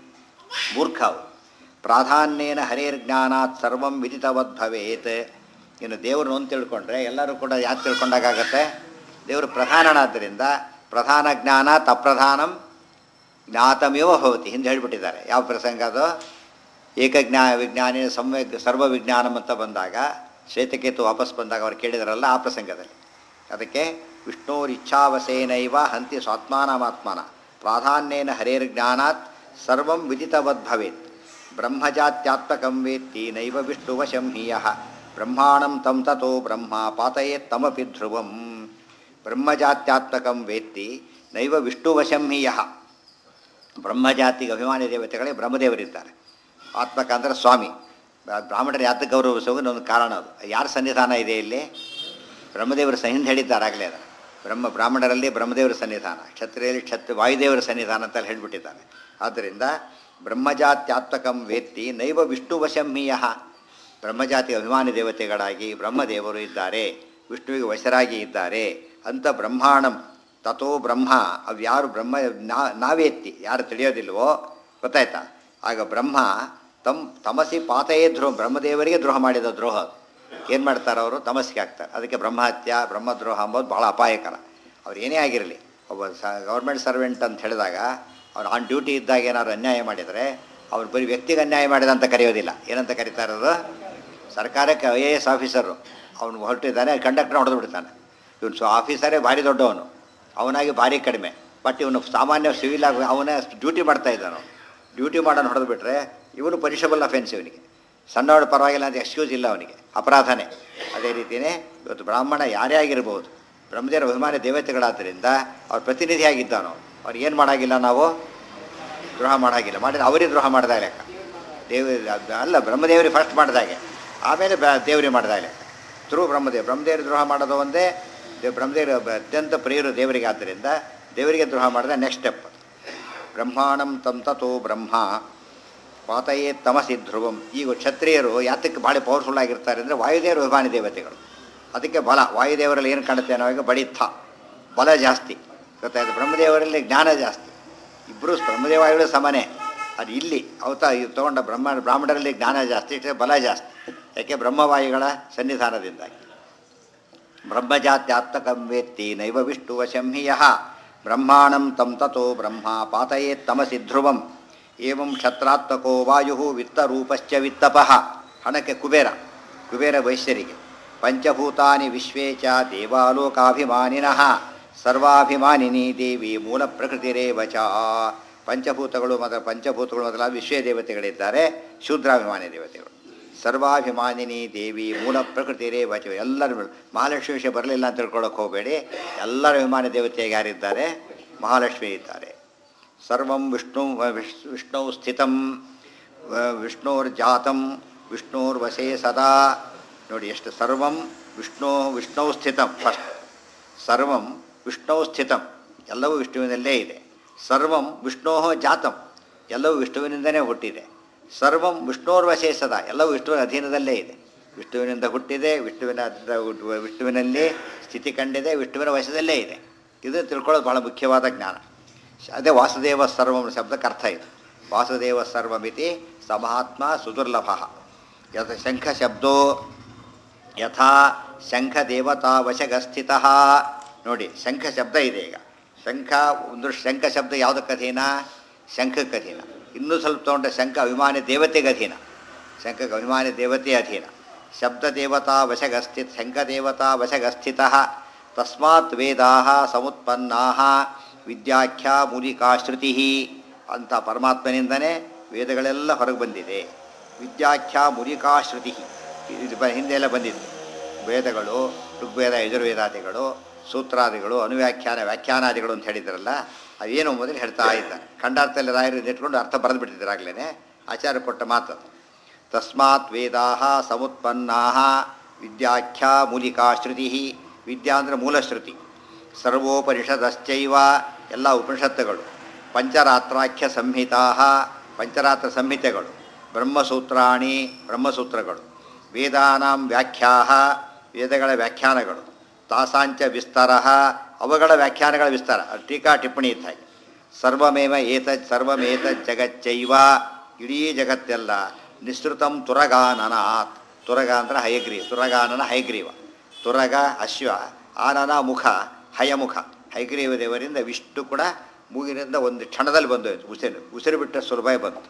ಮೂರ್ಖ ಅವು ಪ್ರಾಧಾನ್ಯೇನ ಹರೇರ್ ಜ್ಞಾನಾತ್ ಸರ್ವಂ ವಿದಿತವದ್ ಭವೇತ್ ಇನ್ನು ದೇವ್ರನ್ನ ಒಂದು ತಿಳ್ಕೊಂಡ್ರೆ ಎಲ್ಲರೂ ಕೂಡ ಯಾರು ತಿಳ್ಕೊಂಡಾಗತ್ತೆ ದೇವರು ಪ್ರಧಾನನಾದ್ದರಿಂದ ಪ್ರಧಾನ ಜ್ಞಾನಾತ್ ಅಪ್ರಧಾನಂ ಜ್ಞಾತಮೇವ ಭವತಿ ಹಿಂದೆ ಹೇಳಿಬಿಟ್ಟಿದ್ದಾರೆ ಯಾವ ಪ್ರಸಂಗ ಅದು ಏಕಜ್ಞಾ ವಿಜ್ಞಾನಿ ಸಮ್ಯಕ್ ಸರ್ವ ವಿಜ್ಞಾನಂ ಅಂತ ಬಂದಾಗ ಶ್ವೇತಕೇತು ವಾಪಸ್ ಬಂದಾಗ ಅವ್ರು ಕೇಳಿದಾರಲ್ಲ ಆ ಪ್ರಸಂಗದಲ್ಲಿ ಅದಕ್ಕೆ ವಿಷ್ಣೋರಿಚ್ಛಾವಸೇನೈವ ಹಂತಿ ಸ್ವಾತ್ಮಾನಮಾತ್ಮನ ಪ್ರಾಧಾನ್ಯೇನ ಹರೇರ್ ಜ್ಞಾನಾತ್ ಸರ್ವಂ ವಿದಿತವದ್ ಭವೇತ್ ಬ್ರಹ್ಮಜಾತ್ಯಾತ್ಮಕಂ ವೇತ್ತಿ ನೈವ ವಿಷ್ಣುವಶಂ ಹೀಯಃ ಬ್ರಹ್ಮಾಣಂ ತಂ ತಥೋ ಬ್ರಹ್ಮ ಪಾತಯೇತ್ ತಮಪಿ ಧ್ರುವಂ ಬ್ರಹ್ಮಜಾತ್ಯಾತ್ಮಕಂ ವೇತ್ತಿ ನೈವ ವಿಷ್ಣುವಶಂ ಹೀಯಃ ಬ್ರಹ್ಮಜಾತಿಗೆ ಅಭಿಮಾನಿ ದೇವತೆಗಳೇ ಬ್ರಹ್ಮದೇವರಿದ್ದಾರೆ ಆತ್ಮಕ ಅಂದರೆ ಸ್ವಾಮಿ ಬ್ರಾ- ಬ್ರಾಹ್ಮಣರು ಯಾತ ಗೌರವಿಸುವ ಒಂದು ಕಾರಣ ಅದು ಯಾರ ಸನ್ನಿಧಾನ ಇದೆ ಇಲ್ಲಿ ಬ್ರಹ್ಮದೇವರ ಸಹಿಂದ ಹೇಳಿದ್ದಾರೆ ಆಗಲೇ ಅದು ಬ್ರಹ್ಮ ಬ್ರಾಹ್ಮಣರಲ್ಲಿ ಬ್ರಹ್ಮದೇವರ ಸನ್ನಿಧಾನ ಕ್ಷತ್ರಿಯಲ್ಲಿ ಕ್ಷತ್ರ ವಾಯುದೇವರ ಸನ್ನಿಧಾನ ಅಂತ ಹೇಳಿಬಿಟ್ಟಿದ್ದಾರೆ ಆದ್ದರಿಂದ ಬ್ರಹ್ಮಜಾತ್ಯಾತ್ಮಕಂ ವೇತ್ತಿ ನೈವ ವಿಷ್ಣುವಶಂಹೀಯ ಬ್ರಹ್ಮಜಾತಿ ಅಭಿಮಾನಿ ದೇವತೆಗಳಾಗಿ ಬ್ರಹ್ಮದೇವರು ಇದ್ದಾರೆ ವಿಷ್ಣುವಿಗೆ ವಶರಾಗಿ ಇದ್ದಾರೆ ಅಂತ ಬ್ರಹ್ಮಾಣಂ ತಥೋ ಬ್ರಹ್ಮ ಅವ್ಯಾರು ಬ್ರಹ್ಮ ನಾ ನಾವೇತ್ತಿ ಯಾರು ತಿಳಿಯೋದಿಲ್ವೋ ಗೊತ್ತಾಯ್ತಾ ಆಗ ಬ್ರಹ್ಮ ತಮ್ ತಮಸಿ ಪಾತಯೇ ದ್ರೋಹ ಬ್ರಹ್ಮದೇವರಿಗೆ ದ್ರೋಹ ಮಾಡಿದ ದ್ರೋಹ ಅದು ಏನು ಮಾಡ್ತಾರೆ ಅವರು ತಮಸ್ಸಿಗೆ ಹಾಕ್ತಾರೆ ಅದಕ್ಕೆ ಬ್ರಹ್ಮಹತ್ಯ ಬ್ರಹ್ಮದ್ರೋಹ ಅಂಬೋದು ಭಾಳ ಅಪಾಯಕರ ಅವ್ರು ಏನೇ ಆಗಿರಲಿ ಒಬ್ಬ ಸ ಗೌರ್ಮೆಂಟ್ ಸರ್ವೆಂಟ್ ಅಂತ ಹೇಳಿದಾಗ ಅವ್ರು ಆನ್ ಡ್ಯೂಟಿ ಇದ್ದಾಗ ಏನಾದ್ರು ಅನ್ಯಾಯ ಮಾಡಿದರೆ ಅವ್ರು ಬರೀ ವ್ಯಕ್ತಿಗೆ ಅನ್ಯಾಯ ಮಾಡಿದ ಅಂತ ಕರೆಯೋದಿಲ್ಲ ಏನಂತ ಕರೀತಾರೆ ಅದು ಸರ್ಕಾರಕ್ಕೆ ಐ ಎ ಎಸ್ ಆಫೀಸರು ಅವನು ಹೊರಟಿದ್ದಾನೆ ಕಂಡಕ್ಟರ್ ಹೊಡೆದು ಬಿಡ್ತಾನೆ ಇವನು ಸೊ ಆಫೀಸರೇ ಭಾರಿ ದೊಡ್ಡವನು ಅವನಾಗಿ ಭಾರಿ ಕಡಿಮೆ ಬಟ್ ಇವನು ಸಾಮಾನ್ಯ ಸಿವಿಲ್ ಆಗಿ ಅವನೇ ಡ್ಯೂಟಿ ಮಾಡ್ತಾ ಇದ್ದಾನು ಡ್ಯೂಟಿ ಮಾಡೋನು ಹೊಡೆದು ಬಿಟ್ರೆ ಇವನು ಪನಿಷಬಲ್ ಅಫೆನ್ಸ್ ಇವನಿಗೆ ಸಣ್ಣವಳು ಪರವಾಗಿಲ್ಲ ಅಂತ ಎಕ್ಸ್ಕ್ಯೂಸ್ ಇಲ್ಲ ಅವನಿಗೆ ಅಪರಾಧನೇ ಅದೇ ರೀತಿಯೇ ಇವತ್ತು ಬ್ರಾಹ್ಮಣ ಯಾರೇ ಆಗಿರ್ಬೋದು ಬ್ರಹ್ಮದೇವರ ಅಭಿಮಾನಿ ದೇವತೆಗಳಾದ್ದರಿಂದ ಅವ್ರ ಪ್ರತಿನಿಧಿಯಾಗಿದ್ದಾನು ಅವ್ರು ಏನು ಮಾಡಾಗಿಲ್ಲ ನಾವು ದ್ರೋಹ ಮಾಡಾಗಿಲ್ಲ ಮಾಡಿದ್ರೆ ಅವರಿಗೆ ದ್ರೋಹ ಮಾಡಿದಾಗ ಲೆಕ್ಕ ದೇವ ಅಲ್ಲ ಬ್ರಹ್ಮದೇವರಿಗೆ ಫಸ್ಟ್ ಮಾಡಿದಾಗೆ ಆಮೇಲೆ ಬ ದೇವರಿಗೆ ಮಾಡಿದಾಗ ಲೆಕ್ಕ ಥ್ರೂ ಬ್ರಹ್ಮದೇವ್ ಬ್ರಹ್ಮದೇವರಿಗೆ ದ್ರೋಹ ಮಾಡೋದು ಒಂದೇ ದೇವ್ ಬ್ರಹ್ಮದೇವರು ಅತ್ಯಂತ ಪ್ರಿಯರು ದೇವರಿಗೆ ಆದ್ದರಿಂದ ದೇವರಿಗೆ ದ್ರೋಹ ಮಾಡಿದ ನೆಕ್ಸ್ಟ್ ಸ್ಟೆಪ್ ಬ್ರಹ್ಮಾಣಂ ತಂ ತಥೋ ಬ್ರಹ್ಮ ಪಾತಯೇ ತಮಸಿ ಧ್ರುವಂ ಈಗ ಕ್ಷತ್ರಿಯರು ಯಾತಕ್ಕೆ ಭಾಳ ಪವರ್ಫುಲ್ ಆಗಿರ್ತಾರೆ ಅಂದರೆ ವಾಯುದೇವರು ಅಭಿಮಾನಿ ದೇವತೆಗಳು ಅದಕ್ಕೆ ಬಲ ವಾಯುದೇವರಲ್ಲಿ ಏನು ಕಾಣುತ್ತೆ ನಾವಾಗ ಬಡಿಥ ಬಲ ಜಾಸ್ತಿ ಗೊತ್ತಾಯ್ತು ಬ್ರಹ್ಮದೇವರಲ್ಲಿ ಜ್ಞಾನ ಜಾಸ್ತಿ ಇಬ್ಬರು ಬ್ರಹ್ಮದೇವಾಯುಗಳು ಸಮನೆ ಅದು ಇಲ್ಲಿ ಅವತ ಇದು ತೊಗೊಂಡ ಬ್ರಹ್ಮ ಬ್ರಾಹ್ಮಣರಲ್ಲಿ ಜ್ಞಾನ ಜಾಸ್ತಿ ಇಷ್ಟೇ ಬಲ ಜಾಸ್ತಿ ಯಾಕೆ ಬ್ರಹ್ಮವಾಯುಗಳ ಸನ್ನಿಧಾನದಿಂದಾಗಿ ಬ್ರಹ್ಮಜಾತ್ಯಾತ್ಮಕಂ ವೇತ್ತಿ ನೈವ ವಿಷ್ಣುವಶಂ ಹಿ ಯಃ ಬ್ರಹ್ಮಾಣಂ ತಂ ತಥೋ ಬ್ರಹ್ಮ ಪಾತಯೇತ್ ತಮಸಿ ಧ್ರುವಂ ಏವಂ ಕ್ಷತ್ರಾತ್ಮಕೋ ವಾಯು ವಿತ್ತರೂಪಶ್ಚ ವಿತ್ತಪಃ ಹಣಕ್ಕೆ ಕುಬೇರ ಕುಬೇರ ವೈಶ್ಯರಿಗೆ ಪಂಚಭೂತಾನಿ ವಿಶ್ವೇ ಚ ದೇವಾಲೋಕಾಭಿಮಾನಿನಃ ಸರ್ವಾಭಿಮಾನಿನಿ ದೇವಿ ಮೂಲ ಪ್ರಕೃತಿರೇವ ಚ ಪಂಚಭೂತಗಳು ಮೊದಲ ಪಂಚಭೂತಗಳು ಮೊದಲಾದ ವಿಶ್ವೇ ದೇವತೆಗಳಿದ್ದಾರೆ ಶೂದ್ರಾಭಿಮಾನಿ ದೇವತೆಗಳು ಸರ್ವಾಭಿಮಾನಿನಿ ದೇವಿ ಮೂಲ ಪ್ರಕೃತಿರೇ ವಚ ಎಲ್ಲರ ಮಹಾಲಕ್ಷ್ಮಿ ವಿಷಯ ಬರಲಿಲ್ಲ ಅಂತ ತಿಳ್ಕೊಳ್ಳೋಕೆ ಹೋಗಬೇಡಿ ಎಲ್ಲರ ಅಭಿಮಾನಿ ದೇವತೆಯಾಗಿ ಯಾರಿದ್ದಾರೆ ಮಹಾಲಕ್ಷ್ಮಿ ಇದ್ದಾರೆ ಸರ್ವಂ ವಿಷ್ಣು ವಿಶ್- ವಿಷ್ಣು ಸ್ಥಿತಂ ವ- ವಿಷ್ಣೋರ್ಜಾತಂ ವಿಷ್ಣೋರ್ವಶೇ ಸದಾ ನೋಡಿ ಎಷ್ಟು ಸರ್ವಂ ವಿಷ್ಣು ವಿಷ್ಣು ಸ್ಥಿತಂ ಫಸ್ಟ್ ಸರ್ವಂ ವಿಷ್ಣು ಸ್ಥಿತಂ ಎಲ್ಲವೂ ವಿಷ್ಣುವಿನಲ್ಲೇ ಇದೆ ಸರ್ವಂ ವಿಷ್ಣೋ ಜಾತಂ ಎಲ್ಲವೂ ವಿಷ್ಣುವಿನಿಂದನೇ ಹುಟ್ಟಿದೆ ಸರ್ವಂ ವಿಷ್ಣೋರ್ವಶೇ ಸದಾ ಎಲ್ಲವೂ ವಿಷ್ಣುವಿನ ಅಧೀನದಲ್ಲೇ ಇದೆ ವಿಷ್ಣುವಿನಿಂದ ಹುಟ್ಟಿದೆ ವಿಷ್ಣುವಿನ ವಿಷ್ಣುವಿನಲ್ಲಿ ಸ್ಥಿತಿ ಕಂಡಿದೆ ವಿಷ್ಣುವಿನ ವಶದಲ್ಲೇ ಇದೆ ಇದು ತಿಳ್ಕೊಳ್ಳೋದು ಬಹಳ ಮುಖ್ಯವಾದ ಜ್ಞಾನ ಅದೇ ವಾಸುದೇವ ಸರ್ವಂ ಶಬ್ದಕ್ಕೆ ಅರ್ಥ ಇದು ವಾಸುದೇವ ಸರ್ವಮಿತಿ ಸಮಹಾತ್ಮ ಸುದುರ್ಲಭ ಯಥ ಶಂಖ ಶಬ್ದೋ ಯಥಾ ಶಂಖ ದೇವತಾ ವಶಗಸ್ಥಿತ ನೋಡಿ ಶಂಖ ಶಬ್ದ ಇದೆ ಈಗ ಶಂಖ ಒಂದು ಶಂಖ ಶಬ್ದ ಯಾವುದಕ್ಕೆ ಅಧೀನ ಶಂಖಕ್ಕೆ ಅಧೀನ ಇನ್ನೂ ಸ್ವಲ್ಪ ತೊಗೊಂಡ್ರೆ ಶಂಖ ಅಭಿಮಾನಿ ದೇವತೆಗೆ ಅಧೀನ ಶಂಖಕ್ಕೆ ಅಭಿಮಾನಿ ದೇವತೆ ಅಧೀನ ಶಬ್ದ ದೇವತಾ ವಶಗಸ್ಥಿತ ಶಂಖ ದೇವತಾ ವಶಗಸ್ಥಿತ ತಸ್ಮಾತ್ ವೇದಾ ಸಮುತ್ಪನ್ನಾ ವಿದ್ಯಾಖ್ಯಾ ಮೂಲಿಕಾ ಶ್ರುತಿ ಅಂತ ಪರಮಾತ್ಮನಿಂದನೇ ವೇದಗಳೆಲ್ಲ ಹೊರಗೆ ಬಂದಿದೆ ವಿದ್ಯಾಖ್ಯಾ ಮೂಲಿಕಾ ಶ್ರುತಿ ಇದು ಬ ಹಿಂದೆ ಎಲ್ಲ ಬಂದಿತ್ತು ವೇದಗಳು ಋಗ್ವೇದ ಯಜುರ್ವೇದಾದಿಗಳು ಸೂತ್ರಾದಿಗಳು ಅನುವ್ಯಾಖ್ಯಾನ ವ್ಯಾಖ್ಯಾನಾದಿಗಳು ಅಂತ ಹೇಳಿದ್ರಲ್ಲ ಅವೇನು ಮೊದಲು ಹೇಳ್ತಾ ಇದ್ದಾರೆ ಖಂಡಾರ್ಥದಲ್ಲಿ ರಾಯರು ಇಟ್ಕೊಂಡು ಅರ್ಥ ಬರೆದು ಬಿಟ್ಟಿದ್ದಾರಾಗಲೇ ಆಚಾರ್ಯ ಕೊಟ್ಟ ಮಾತು ಅದು. ತಸ್ಮಾತ್ ವೇದಾ ಸಮುತ್ಪನ್ನಾ ವಿದ್ಯಾಖ್ಯಾ ಮೂಲಿಕಾ ಶ್ರುತಿ ವಿದ್ಯಾ ಅಂದರೆ ಮೂಲಶ್ರುತಿ ಸರ್ವೋಪನಿಷದಶ್ಚೈವ ಎಲ್ಲ ಉಪನಿಷತ್ತುಗಳು ಪಂಚರಾತ್ರಾಖ್ಯ ಸಂಹಿತಾ ಪಂಚರಾತ್ರ ಸಂಹಿತೆಗಳು ಬ್ರಹ್ಮಸೂತ್ರಾಣಿ ಬ್ರಹ್ಮಸೂತ್ರಗಳು ವೇದಾನಾಂ ವ್ಯಾಖ್ಯಾ ವೇದಗಳ ವ್ಯಾಖ್ಯಾನಗಳು ತಾಸಾಂಚ ವಿಸ್ತಾರ ಅವುಗಳ ವ್ಯಾಖ್ಯಾನಗಳ ವಿಸ್ತಾರ ಅದು ಟೀಕಾ ಟಿಪ್ಪಣಿ ಇದ್ದ ಹಾಗೆ ಸರ್ವಮೇವ ಏತದ್ ಸರ್ವಮೇತದ್ ಜಗಚ್ಚೈವ ಇಡೀ ಜಗತ್ತೆಲ್ಲ ನಿಸೃತಂ ತುರಗಾನನಾತ್ ತುರಗ ಅಂದ್ರೆ ಹಯಗ್ರೀವ ತುರಗಾನನ ಹಯಗ್ರೀವ ತುರಗ ಅಶ್ವ ಆನನ ಮುಖ ಹಯಮುಖ ಹಯಗ್ರೀವ ದೇವರಿಂದ ವಿಷ್ಣು ಕೂಡ ಮೂಗಿನಿಂದ ಒಂದು ಕ್ಷಣದಲ್ಲಿ ಬಂದೋಯ್ತು ಉಸಿರು ಉಸಿರು ಬಿಟ್ಟ ಸುಲಭ ಬಂತು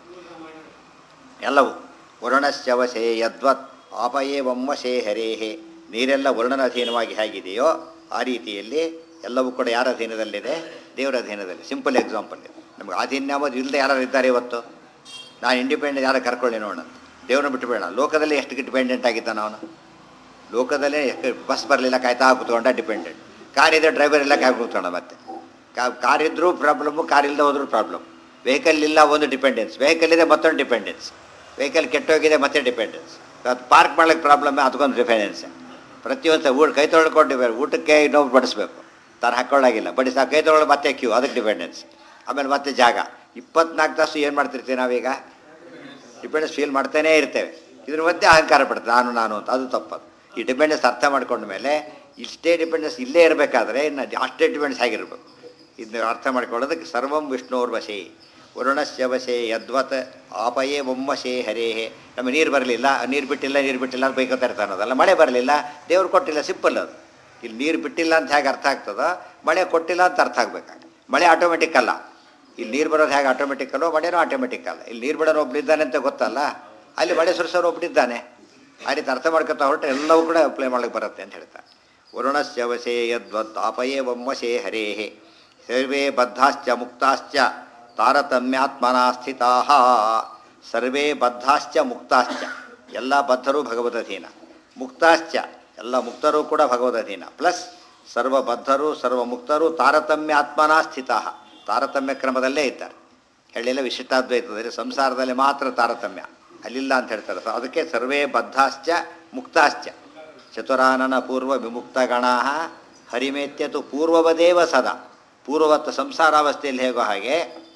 ಎಲ್ಲವೂ ವರುಣಶ್ಚವಶೇ ಯದ್ವತ್ ಆಪಯೇವಮ್ಮಶೇ ಹರೇಹೆ ನೀರೆಲ್ಲ ವರುಣನ ಅಧೀನವಾಗಿ ಹೇಗಿದೆಯೋ ಆ ರೀತಿಯಲ್ಲಿ ಎಲ್ಲವೂ ಕೂಡ ಯಾರ ಅಧೀನದಲ್ಲಿದೆ ದೇವರ ಅಧೀನದಲ್ಲಿ ಸಿಂಪಲ್ ಎಕ್ಸಾಂಪಲ್ ಇದು ನಮಗೆ ಅಧೀನ ಅನ್ನೋದು ಇಲ್ಲದೆ ಯಾರು ಇದ್ದಾರೆ ಇವತ್ತು ನಾನು ಇಂಡಿಪೆಂಡೆಂಟ್ ಯಾರು ಕರ್ಕೊಳ್ಳಿ ನೋಡೋಣ ದೇವ್ರನ್ನ ಬಿಟ್ಟುಬೇಡ ಲೋಕದಲ್ಲಿ ಎಷ್ಟು ಡಿಪೆಂಡೆಂಟ್ ಆಗಿದ್ದಾನ ಅವನು ಲೋಕದಲ್ಲೇ ಬಸ್ ಬರಲಿಲ್ಲ ಕಾಯ್ತಾ ಕೂತ್ಕೊಂಡ ಡಿಪೆಂಡೆಂಟ್ ಕಾರ್ ಇದೆ ಡ್ರೈವರ್ ಇಲ್ಲ ಕಾಯ್ ಕೂತ್ಕೊಂಡ ಮತ್ತೆ ಕಾರ್ ಇದ್ರೂ ಪ್ರಾಬ್ಲಮ್ಮು ಕಾರ್ ಇಲ್ಲದೆ ಹೋದ್ರೂ ಪ್ರಾಬ್ಲಮ್ ವೆಹಿಕಲ್ ಇಲ್ಲ ಒಂದು ಡಿಪೆಂಡೆನ್ಸ್ ವೆಹಿಕಲ್ ಇದೆ ಮತ್ತೊಂದು ಡಿಪೆಂಡೆನ್ಸ್ ವೆಹಿಕಲ್ ಕೆಟ್ಟೋಗಿದೆ ಮತ್ತೆ ಡಿಪೆಂಡೆನ್ಸ್ ಅದು ಪಾರ್ಕ್ ಮಾಡ್ಲಿಕ್ಕೆ ಪ್ರಾಬ್ಲಮ್ ಅದಕ್ಕೊಂದು ಡಿಪೆಂಡೆನ್ಸ್ ಪ್ರತಿಯೊಂದು ಊಟ ಕೈ ತೊಳ್ಕೊಂಡು ಊಟಕ್ಕೆ ಇನ್ನೊಬ್ರು ಬಡಿಸ್ಬೇಕು ತಾನು ಹಾಕ್ಕೊಳ್ಳಾಗಿಲ್ಲ ಬಡಿಸ ಕೈ ತೊಗೊಳ್ಳೋ ಮತ್ತೆ ಕ್ಯೂ ಅದಕ್ಕೆ ಡಿಪೆಂಡೆನ್ಸ್ ಆಮೇಲೆ ಮತ್ತೆ ಜಾಗ ಇಪ್ಪತ್ನಾಲ್ಕು ತಾಸು ಏನು ಮಾಡ್ತಿರ್ತೀವಿ ನಾವೀಗ ಡಿಪೆಂಡೆನ್ಸ್ ಫೀಲ್ ಮಾಡ್ತಾನೇ ಇರ್ತೇವೆ ಇದ್ರ ಮಧ್ಯೆ ಅಹಂಕಾರ ಪಡ್ತದೆ ನಾನು ನಾನು ಅಂತ ಅದು ತಪ್ಪದು ಈ ಡಿಪೆಂಡೆನ್ಸ್ ಅರ್ಥ ಮಾಡ್ಕೊಂಡ ಮೇಲೆ ಇಷ್ಟೇ ಡಿಪೆಂಡೆನ್ಸ್ ಇಲ್ಲೇ ಇರಬೇಕಾದ್ರೆ ಇನ್ನು ಅಷ್ಟೇ ಡಿಪೆಂಡೆನ್ಸ್ ಆಗಿರ್ಬೇಕು ಇದನ್ನ ಅರ್ಥ ಮಾಡ್ಕೊಳ್ಳೋದಕ್ಕೆ ಸರ್ವಂ ವಿಷ್ಣೋರ್ವಶೇ ವರುಣಸ್ಯ ವಶೇ ಯದ್ವತ್ ಆಪಯೇ ಬೊಮ್ಮಶೇ ಹರೇಹೇ ನಮಗೆ ನೀರು ಬರಲಿಲ್ಲ ನೀರು ಬಿಟ್ಟಿಲ್ಲ ನೀರು ಬಿಟ್ಟಿಲ್ಲ ಅಂತ ಬೈಕೋತಾ ಇರ್ತಾನೆ ಅದಲ್ಲ ಮಳೆ ಬರಲಿಲ್ಲ ದೇವ್ರು ಕೊಟ್ಟಿಲ್ಲ ಸಿಂಪಲ್ ಅದು ಇಲ್ಲಿ ನೀರು ಬಿಟ್ಟಿಲ್ಲ ಅಂತ ಹೇಗೆ ಅರ್ಥ ಆಗ್ತದೋ ಮಳೆ ಕೊಟ್ಟಿಲ್ಲ ಅಂತ ಅರ್ಥ ಆಗ್ಬೇಕಾಗ ಮಳೆ ಆಟೋಮೆಟಿಕ್ ಅಲ್ಲ ಇಲ್ಲಿ ನೀರು ಬರೋದು ಹೇಗೆ ಆಟೋಮೆಟಿಕ್ ಅಲ್ಲೋ ಮಳೆನೂ ಆಟೋಮೆಟಿಕ್ ಅಲ್ಲ ಇಲ್ಲಿ ನೀರು ಬಿಡೋನು ಒಬ್ಬನಿದ್ದಾನೆ ಅಂತ ಗೊತ್ತಲ್ಲ ಅಲ್ಲಿ ಮಳೆ ಸುರಿಸೋರು ಒಬ್ಬನಿದ್ದಾನೆ ಆ ರೀತಿ ಅರ್ಥ ಮಾಡ್ಕೊತಾ ಹೊರಟ್ರೆ ಎಲ್ಲವೂ ಕೂಡ ಅಪ್ಲೈ ಮಾಡ್ಲಿಕ್ಕೆ ಬರುತ್ತೆ ಅಂತ ಹೇಳ್ತಾರೆ ವರುಣಸ್ಯ ವಶೇ ಯದ್ವತ್ ಆಪಯೇ ವಮ್ಮಶೇ ಹರೇಹೇ ಸರ್ವೇ ಬದ್ಧಾಶ್ಚ ಮುಕ್ತಾಶ್ಚ ತಾರತಮ್ಯಾತ್ಮನಾ ಸ್ಥಿತಾ ಸರ್ವೇ ಬದ್ಧಾಶ್ಚ ಮುಕ್ತಾಶ್ಚ ಎಲ್ಲ ಬದ್ಧರು ಭಗವದಧೀನ ಮುಕ್ತಾಶ್ಚ ಎಲ್ಲ ಮುಕ್ತರು ಕೂಡ ಭಗವದಧೀನ ಪ್ಲಸ್ ಸರ್ವಬದ್ಧರು ಸರ್ವಮುಕ್ತರು ತಾರತಮ್ಯಾತ್ಮನಾ ಸ್ಥಿತಾ ತಾರತಮ್ಯ ಕ್ರಮದಲ್ಲೇ ಇದ್ದಾರೆ ಹೇಳಿಲ್ಲ ವಿಶಿಷ್ಟಾದ್ವೈತದಲ್ಲಿ ಸಂಸಾರದಲ್ಲಿ ಮಾತ್ರ ತಾರತಮ್ಯ ಅಲ್ಲಿಲ್ಲ ಅಂತ ಹೇಳ್ತಾರೆ ಸೊ ಅದಕ್ಕೆ ಸರ್ವೇ ಬದ್ಧಾಶ್ಚ ಮುಕ್ತಾಶ್ಚ ಚತುರಾನನ ಪೂರ್ವ ವಿಮುಕ್ತಗಣ ಹರಿಮೇತ್ಯತು ಪೂರ್ವವದೇವ ಸದಾ ಪೂರ್ವವತ್ತ ಸಂಸಾರಾವಸ್ಥೆಯಲ್ಲಿ ಹೇಗೋ ಹಾಗೆ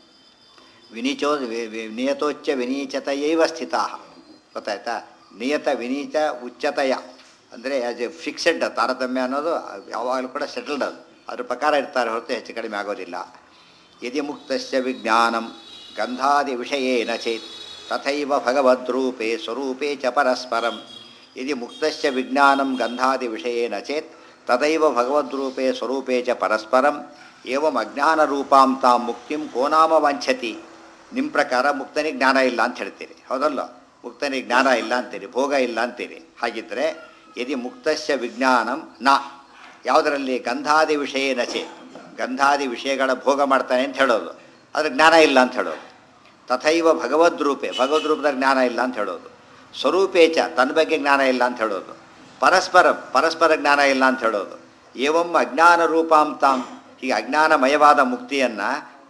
ವಿನೀಚೋ ವಿ- ವಿ- ನಿಯತೋಚ್ಚ ವಿನೀಚತೆಯೈವ ಸ್ಥಿತಾ ಗೊತ್ತಾಯ್ತಾ ನಿಯತ ವಿನೀಚ ಉಚ್ಚತೆಯ ಅಂದರೆ ಆಸ್ ಎ ಫಿಕ್ಸೆಡ್ ತಾರತಮ್ಯ ಅನ್ನೋದು ಯಾವಾಗಲೂ ಕೂಡ ಸೆಟಲ್ಡ್ ಅದು ಅದ್ರ ಪ್ರಕಾರ ಇರ್ತಾರೆ ಹೊರತು ಹೆಚ್ಚು ಕಡಿಮೆ ಆಗೋದಿಲ್ಲ ಯದಿ ಮುಕ್ತಸ್ಯ ವಿಜ್ಞಾನಂ ಗಂಧಾದಿ ವಿಷಯೇನ ಚೇತ್ ತಥೈವ ಭಗವದ್ರೂಪೇ ಸ್ವರೂಪೇ ಚ ಪರಸ್ಪರಂ ಯದಿ ಮುಕ್ತಸ್ಯ ವಿಜ್ಞಾನಂ ಗಂಧಾದಿ ವಿಷಯೇನ ಚೇತ್ ತದೈವ ಭಗವದ್ರೂಪೇ ಸ್ವರೂಪೇ ಚ ಪರಸ್ಪರಂ ಏವಂ ಅಜ್ಞಾನರೂಪಾಂ ತಾಂ ಮುಕ್ತಿಂ ಕೋನಾಮ ವಾಂಛತಿ ನಿಮ್ಮ ಪ್ರಕಾರ ಮುಕ್ತನಿಗೆ ಜ್ಞಾನ ಇಲ್ಲ ಅಂತ ಹೇಳ್ತೀರಿ ಹೌದಲ್ಲ ಮುಕ್ತನಿಗೆ ಜ್ಞಾನ ಇಲ್ಲ ಅಂತೀರಿ ಭೋಗ ಇಲ್ಲ ಅಂತೀರಿ ಹಾಗಿದ್ದರೆ ಯದಿ ಮುಕ್ತಸ್ಯ ವಿಜ್ಞಾನಂ ನ ಯಾವುದರಲ್ಲಿ ಗಂಧಾದಿ ವಿಷಯ ನಚೆ ಗಂಧಾದಿ ವಿಷಯಗಳ ಭೋಗ ಮಾಡ್ತಾನೆ ಅಂತ ಹೇಳೋದು ಅದ್ರ ಜ್ಞಾನ ಇಲ್ಲ ಅಂತ ಹೇಳೋದು ತಥೈವ ಭಗವದ್ರೂಪೆ ಭಗವದ್ರೂಪದ ಜ್ಞಾನ ಇಲ್ಲ ಅಂತ ಹೇಳೋದು ಸ್ವರೂಪೇಚ ತನ್ನ ಬಗ್ಗೆ ಜ್ಞಾನ ಇಲ್ಲ ಅಂತ ಹೇಳೋದು ಪರಸ್ಪರ ಪರಸ್ಪರ ಜ್ಞಾನ ಇಲ್ಲ ಅಂತ ಹೇಳೋದು ಏವಂ ಅಜ್ಞಾನ ರೂಪಾಂ ತಾಂ ಹೀಗೆ ಅಜ್ಞಾನಮಯವಾದ ಮುಕ್ತಿಯನ್ನು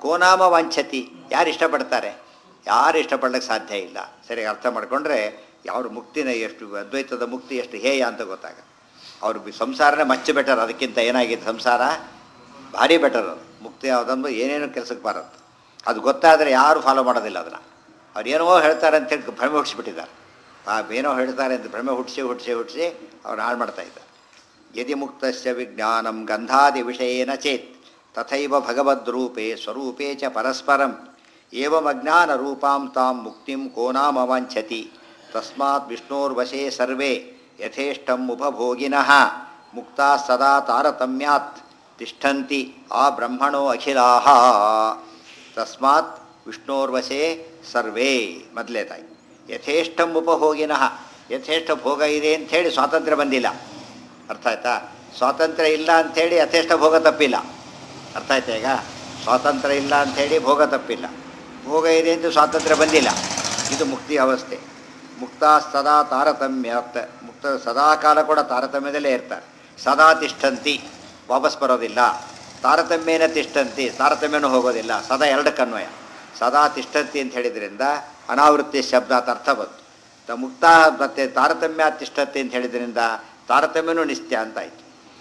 ಕೋನಾಮ ವಾಂಛತಿ ಯಾರು ಇಷ್ಟಪಡ್ತಾರೆ ಯಾರು ಇಷ್ಟಪಡ್ಲಿಕ್ಕೆ ಸಾಧ್ಯ ಇಲ್ಲ ಸರಿ ಅರ್ಥ ಮಾಡಿಕೊಂಡ್ರೆ ಯಾರು ಮುಕ್ತಿನ ಎಷ್ಟು ಅದ್ವೈತದ ಮುಕ್ತಿ ಎಷ್ಟು ಹೇಯ ಅಂತ ಗೊತ್ತಾಗ ಅವ್ರ ಬಿ- ಸಂಸಾರನೇ ಮಚ್ಚ ಬೆಟರ್ ಅದಕ್ಕಿಂತ ಏನಾಗಿದೆ ಸಂಸಾರ ಭಾರಿ ಬೆಟರ್ ಅದು ಮುಕ್ತಿ ಯಾವುದಂದ್ರೆ ಏನೇನು ಕೆಲಸಕ್ಕೆ ಬರುತ್ತೆ ಅದು ಗೊತ್ತಾದರೆ ಯಾರು ಫಾಲೋ ಮಾಡೋದಿಲ್ಲ ಅದನ್ನು ಅವ್ರು ಏನೋ ಹೇಳ್ತಾರೆ ಅಂತೇಳಿ ಭ್ರಮೆ ಹುಟ್ಟಿಸ್ಬಿಟ್ಟಿದ್ದಾರೆ ಆ ಏನೋ ಹೇಳ್ತಾರೆ ಅಂತ ಭ್ರಮೆ ಹುಟ್ಟಿಸಿ ಹುಟ್ಟಿಸಿ ಹುಟ್ಟಿಸಿ ಅವ್ರು ಹಾಳು ಮಾಡ್ತಾ ಇದ್ದಾರೆ ಯದಿ ಮುಕ್ತಸ್ಯ ವಿಜ್ಞಾನಂ ಗಂಧಾದಿ ವಿಷಯೇನ ಚೇತ್ ತಥೈವ ಭಗವದ್ರೂಪೇ ಸ್ವರೂಪೇ ಚ ಪರಸ್ಪರಂ ಏವಮಜ್ಞಾನ ರೂಪಾಂ ತಾಂ ಮುಕ್ತಿಂ ಕೋ ನಾಮ ವಾಂಛತಿ ತಸ್ಮಾತ್ ವಿಷ್ಣೋರ್ವಶೇ ಸರ್ವೇ ಯಥೇಷ್ಟಂ ಉಪಭೋಗಿನಃ ಮುಕ್ತಾ ಸದಾ ತಾರತಮ್ಯಾತ್ ತಿಷ್ಠಂತಿ ಆ ಬ್ರಹ್ಮಣೋ ಅಖಿಲಾಹ ತಸ್ಮಾತ್ ವಿಷ್ಣೋರ್ವಶೇ ಸರ್ವೇ ಮೊದಲೇದಾಗಿ ಯಥೇಷ್ಟಂ ಉಪಭೋಗಿನಃ ಯಥೇಷ್ಟ ಭೋಗ ಇದೆ ಅಂಥೇಳಿ ಸ್ವಾತಂತ್ರ್ಯ ಬಂದಿಲ್ಲ ಅರ್ಥ ಆಯ್ತಾ ಸ್ವಾತಂತ್ರ್ಯ ಇಲ್ಲ ಅಂಥೇಳಿ ಯಥೇಷ್ಟ ಭೋಗ ತಪ್ಪಿಲ್ಲ ಅರ್ಥ ಆಯ್ತಾ ಈಗ ಸ್ವಾತಂತ್ರ್ಯ ಇಲ್ಲ ಅಂಥೇಳಿ ಭೋಗ ತಪ್ಪಿಲ್ಲ ಭೋಗ ಇದೆ ಅಂತ ಸ್ವಾತಂತ್ರ್ಯ ಬಂದಿಲ್ಲ ಇದು ಮುಕ್ತಿ ಅವಸ್ಥೆ ಮುಕ್ತ ಸದಾ ತಾರತಮ್ಯ ಮುಕ್ತ ಸದಾ ಕಾಲ ಕೂಡ ತಾರತಮ್ಯದಲ್ಲೇ ಇರ್ತಾರೆ ಸದಾ ತಿಷ್ಠಂತಿ ವಾಪಸ್ ಬರೋದಿಲ್ಲ ತಾರತಮ್ಯನ ತಿಷ್ಠಂತಿ ತಾರತಮ್ಯನೂ ಹೋಗೋದಿಲ್ಲ ಸದಾ ಎರಡಕ್ಕನ್ವಯ ಸದಾ ತಿಷ್ಠಂತಿ ಅಂತ ಹೇಳಿದ್ರಿಂದ ಅನಾವೃತ್ತಿ ಶಬ್ದ ಅಂತ ಅರ್ಥ ಬಂತು ತ ಮುಕ್ತ ಮತ್ತು ತಾರತಮ್ಯ ತಿಷ್ಠತೆ ಅಂತ ಹೇಳಿದ್ರಿಂದ ತಾರತಮ್ಯನೂ ನಿತ್ಯ ಅಂತ ಆಯಿತು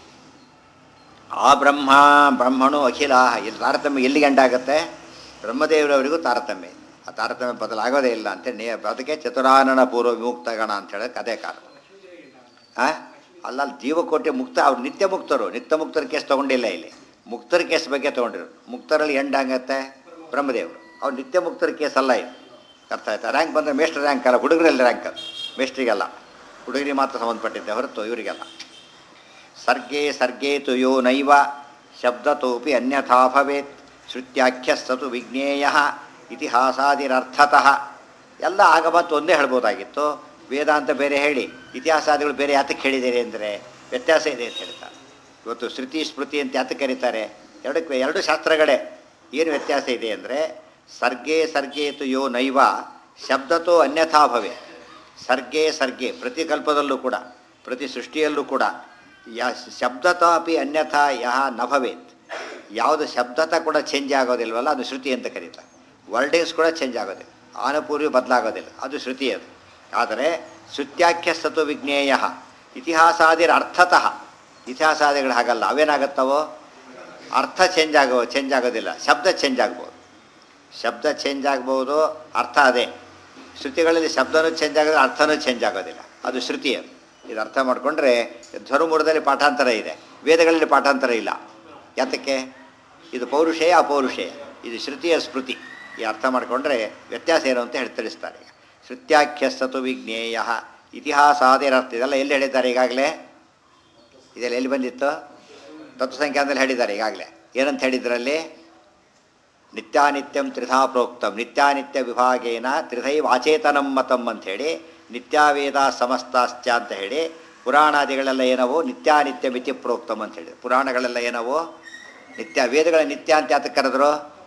ಆ ಬ್ರಹ್ಮ ಬ್ರಹ್ಮಣು ಅಖಿಲ ಇಲ್ಲಿ ತಾರತಮ್ಯ ಎಲ್ಲಿ ಗಂಡಾಗತ್ತೆ ಬ್ರಹ್ಮದೇವರವರಿಗೂ ತಾರತಮ್ಯ ಇದೆ. ಆ ತಾರತಮ್ಯ ಬದಲಾಗೋದೇ ಇಲ್ಲ ಅಂತ ನೇ ಅದಕ್ಕೆ ಚತುರಾನನ ಪೂರ್ವ ವಿಮುಕ್ತ ಗಣ ಅಂತ ಹೇಳೋಕೆ ಅದೇ ಕಾರಣ ಆ ಅಲ್ಲ ಅಲ್ಲಿ ಜೀವಕೋಟಿ ಮುಕ್ತ ಅವ್ರು ನಿತ್ಯ ಮುಕ್ತರು ನಿತ್ಯ ಮುಕ್ತರ ಕೇಸ್ ತೊಗೊಂಡಿಲ್ಲ ಇಲ್ಲಿ ಮುಕ್ತರ ಕೇಸ್ ಬಗ್ಗೆ ತೊಗೊಂಡಿರು ಮುಕ್ತರಲ್ಲಿ ಎಂಡಾಗತ್ತೆ ಬ್ರಹ್ಮದೇವರು ಅವ್ರು ನಿತ್ಯ ಮುಕ್ತರ ಕೇಸ್ ಅಲ್ಲ ಇದು ಅರ್ಥ ಆಯ್ತಾ ರ್ಯಾಂಕ್ ಬಂದರೆ ಮೇಸ್ಟರ್ ರ್ಯಾಂಕ್ ಅಲ್ಲ ಹುಡುಗರಲ್ಲಿ ರ್ಯಾಂಕ್ ಅದು ಮೇಸ್ಟ್ರಿಗೆಲ್ಲ ಹುಡುಗರಿಗೆ ಮಾತ್ರ ಸಂಬಂಧಪಟ್ಟಿದ್ದೆ ಹೊರತು ಇವರಿಗೆಲ್ಲ ಸರ್ಗೇ ಸರ್ಗೇ ತು ಯೋ ನೈವ ಶಬ್ದತೋಪಿ ಅನ್ಯಥಾ ಭವೇತ್ ಶ್ರುತ್ಯಾಖ್ಯಸ್ತತು ವಿಜ್ಞೇಯ ಇತಿಹಾಸಾದಿರರ್ಥತಃ ಎಲ್ಲ ಆಗ ಮತ್ತು ಒಂದೇ ಹೇಳ್ಬೋದಾಗಿತ್ತು ವೇದಾಂತ ಬೇರೆ ಹೇಳಿ ಇತಿಹಾಸಾದಿಗಳು ಬೇರೆ ಯಾತಕ್ಕೆ ಹೇಳಿದ್ದೀರಿ ಅಂದರೆ ವ್ಯತ್ಯಾಸ ಇದೆ ಅಂತ ಹೇಳ್ತಾರೆ ಇವತ್ತು ಶ್ರುತಿ ಸ್ಮೃತಿ ಅಂತ ಯಾತಕ್ಕೆ ಕರೀತಾರೆ ಎರಡಕ್ಕೆ ಎರಡು ಶಾಸ್ತ್ರಗಳೇ ಏನು ವ್ಯತ್ಯಾಸ ಇದೆ ಅಂದರೆ ಸರ್ಗೇ ಸರ್ಗೇ ತು ಯೋ ನೈವ ಶಬ್ದತೋ ಅನ್ಯಥಾ ಭವೆ ಸರ್ಗೇ ಸರ್ಗೆ ಪ್ರತಿ ಕಲ್ಪದಲ್ಲೂ ಕೂಡ ಪ್ರತಿ ಸೃಷ್ಟಿಯಲ್ಲೂ ಕೂಡ ಯಾ ಶಬ್ದತ ಅಪಿ ಅನ್ಯಥಾ ಯಹ ನ ಭವೇತ್ ಯಾವುದು ಶಬ್ದತ ಕೂಡ ಚೇಂಜ್ ಆಗೋದಿಲ್ವಲ್ಲ ಅದು ಶ್ರುತಿ ಅಂತ ಕರೀತಾರೆ ವರ್ಡಿಂಗ್ಸ್ ಕೂಡ ಚೇಂಜ್ ಆಗೋದಿಲ್ಲ ಆನಪೂರ್ವಿ ಬದಲಾಗೋದಿಲ್ಲ ಅದು ಶ್ರುತಿ ಅದು ಆದರೆ ಶ್ರುತ್ಯಾಖ್ಯ ಸತು ವಿಜ್ಞೇಯ ಇತಿಹಾಸಾದಿರ ಅರ್ಥತಃ ಇತಿಹಾಸಾದಿಗಳು ಹಾಗಲ್ಲ ಅವೇನಾಗತ್ತವೋ ಅರ್ಥ ಚೇಂಜ್ ಆಗೋ ಚೇಂಜ್ ಆಗೋದಿಲ್ಲ ಶಬ್ದ ಚೇಂಜ್ ಆಗ್ಬೋದು ಶಬ್ದ ಚೇಂಜ್ ಆಗ್ಬೋದು ಅರ್ಥ ಅದೇ ಶ್ರುತಿಗಳಲ್ಲಿ ಶಬ್ದನೂ ಚೇಂಜ್ ಆಗೋದು ಅರ್ಥನೂ ಚೇಂಜ್ ಆಗೋದಿಲ್ಲ ಅದು ಶ್ರುತಿ ಅದು ಇದು ಅರ್ಥ ಮಾಡಿಕೊಂಡ್ರೆ ಧರ್ಮೂರದಲ್ಲಿ ಪಾಠಾಂತರ ಇದೆ ವೇದಗಳಲ್ಲಿ ಪಾಠಾಂತರ ಇಲ್ಲ ಯಾತಕ್ಕೆ ಇದು ಪೌರುಷೇಯ ಅಪೌರುಷೇಯ ಇದು ಶ್ರುತಿಯ ಸ್ಮೃತಿ ಈ ಅರ್ಥ ಮಾಡಿಕೊಂಡ್ರೆ ವ್ಯತ್ಯಾಸ ಏನು ಅಂತ ಹೇಳಿ ತಿಳಿಸ್ತಾರೆ ಈಗ ಶ್ರುತ್ಯಾಖ್ಯ ಸತು ವಿಜ್ಞೇಯ ಇತಿಹಾಸಾದಿರರ್ಥ ಇದೆಲ್ಲ ಎಲ್ಲಿ ಹೇಳಿದ್ದಾರೆ ಈಗಾಗಲೇ ಇದೆಲ್ಲ ಎಲ್ಲಿ ಬಂದಿತ್ತು ತತ್ವಸಂಖ್ಯಾನದಲ್ಲಿ ಹೇಳಿದ್ದಾರೆ ಈಗಾಗಲೇ ಏನಂತ ಹೇಳಿದ್ರಲ್ಲಿ ನಿತ್ಯಾನಿತ್ಯಂ ತ್ರಿಧಾ ಪ್ರೋಕ್ತಂ ನಿತ್ಯಾನಿತ್ಯ ವಿಭಾಗೇನ ತ್ರಿಧೈ ವಾಚೇತನಂ ಮತಂ ಅಂಥೇಳಿ ನಿತ್ಯಾವೇದ ಸಮಸ್ತಾಶ್ಚ ಅಂತ ಹೇಳಿ ಪುರಾಣಾದಿಗಳೆಲ್ಲ ಏನವೋ ನಿತ್ಯಾನಿತ್ಯ ಮಿತಿ ಪ್ರೋಕ್ತಂ ಅಂತ ಹೇಳಿ ಪುರಾಣಗಳೆಲ್ಲ ಏನವೋ ನಿತ್ಯ ವೇದಗಳ ನಿತ್ಯ ಅಂತ ಯಾತಕ್ಕೆ ಕರೆದ್ರು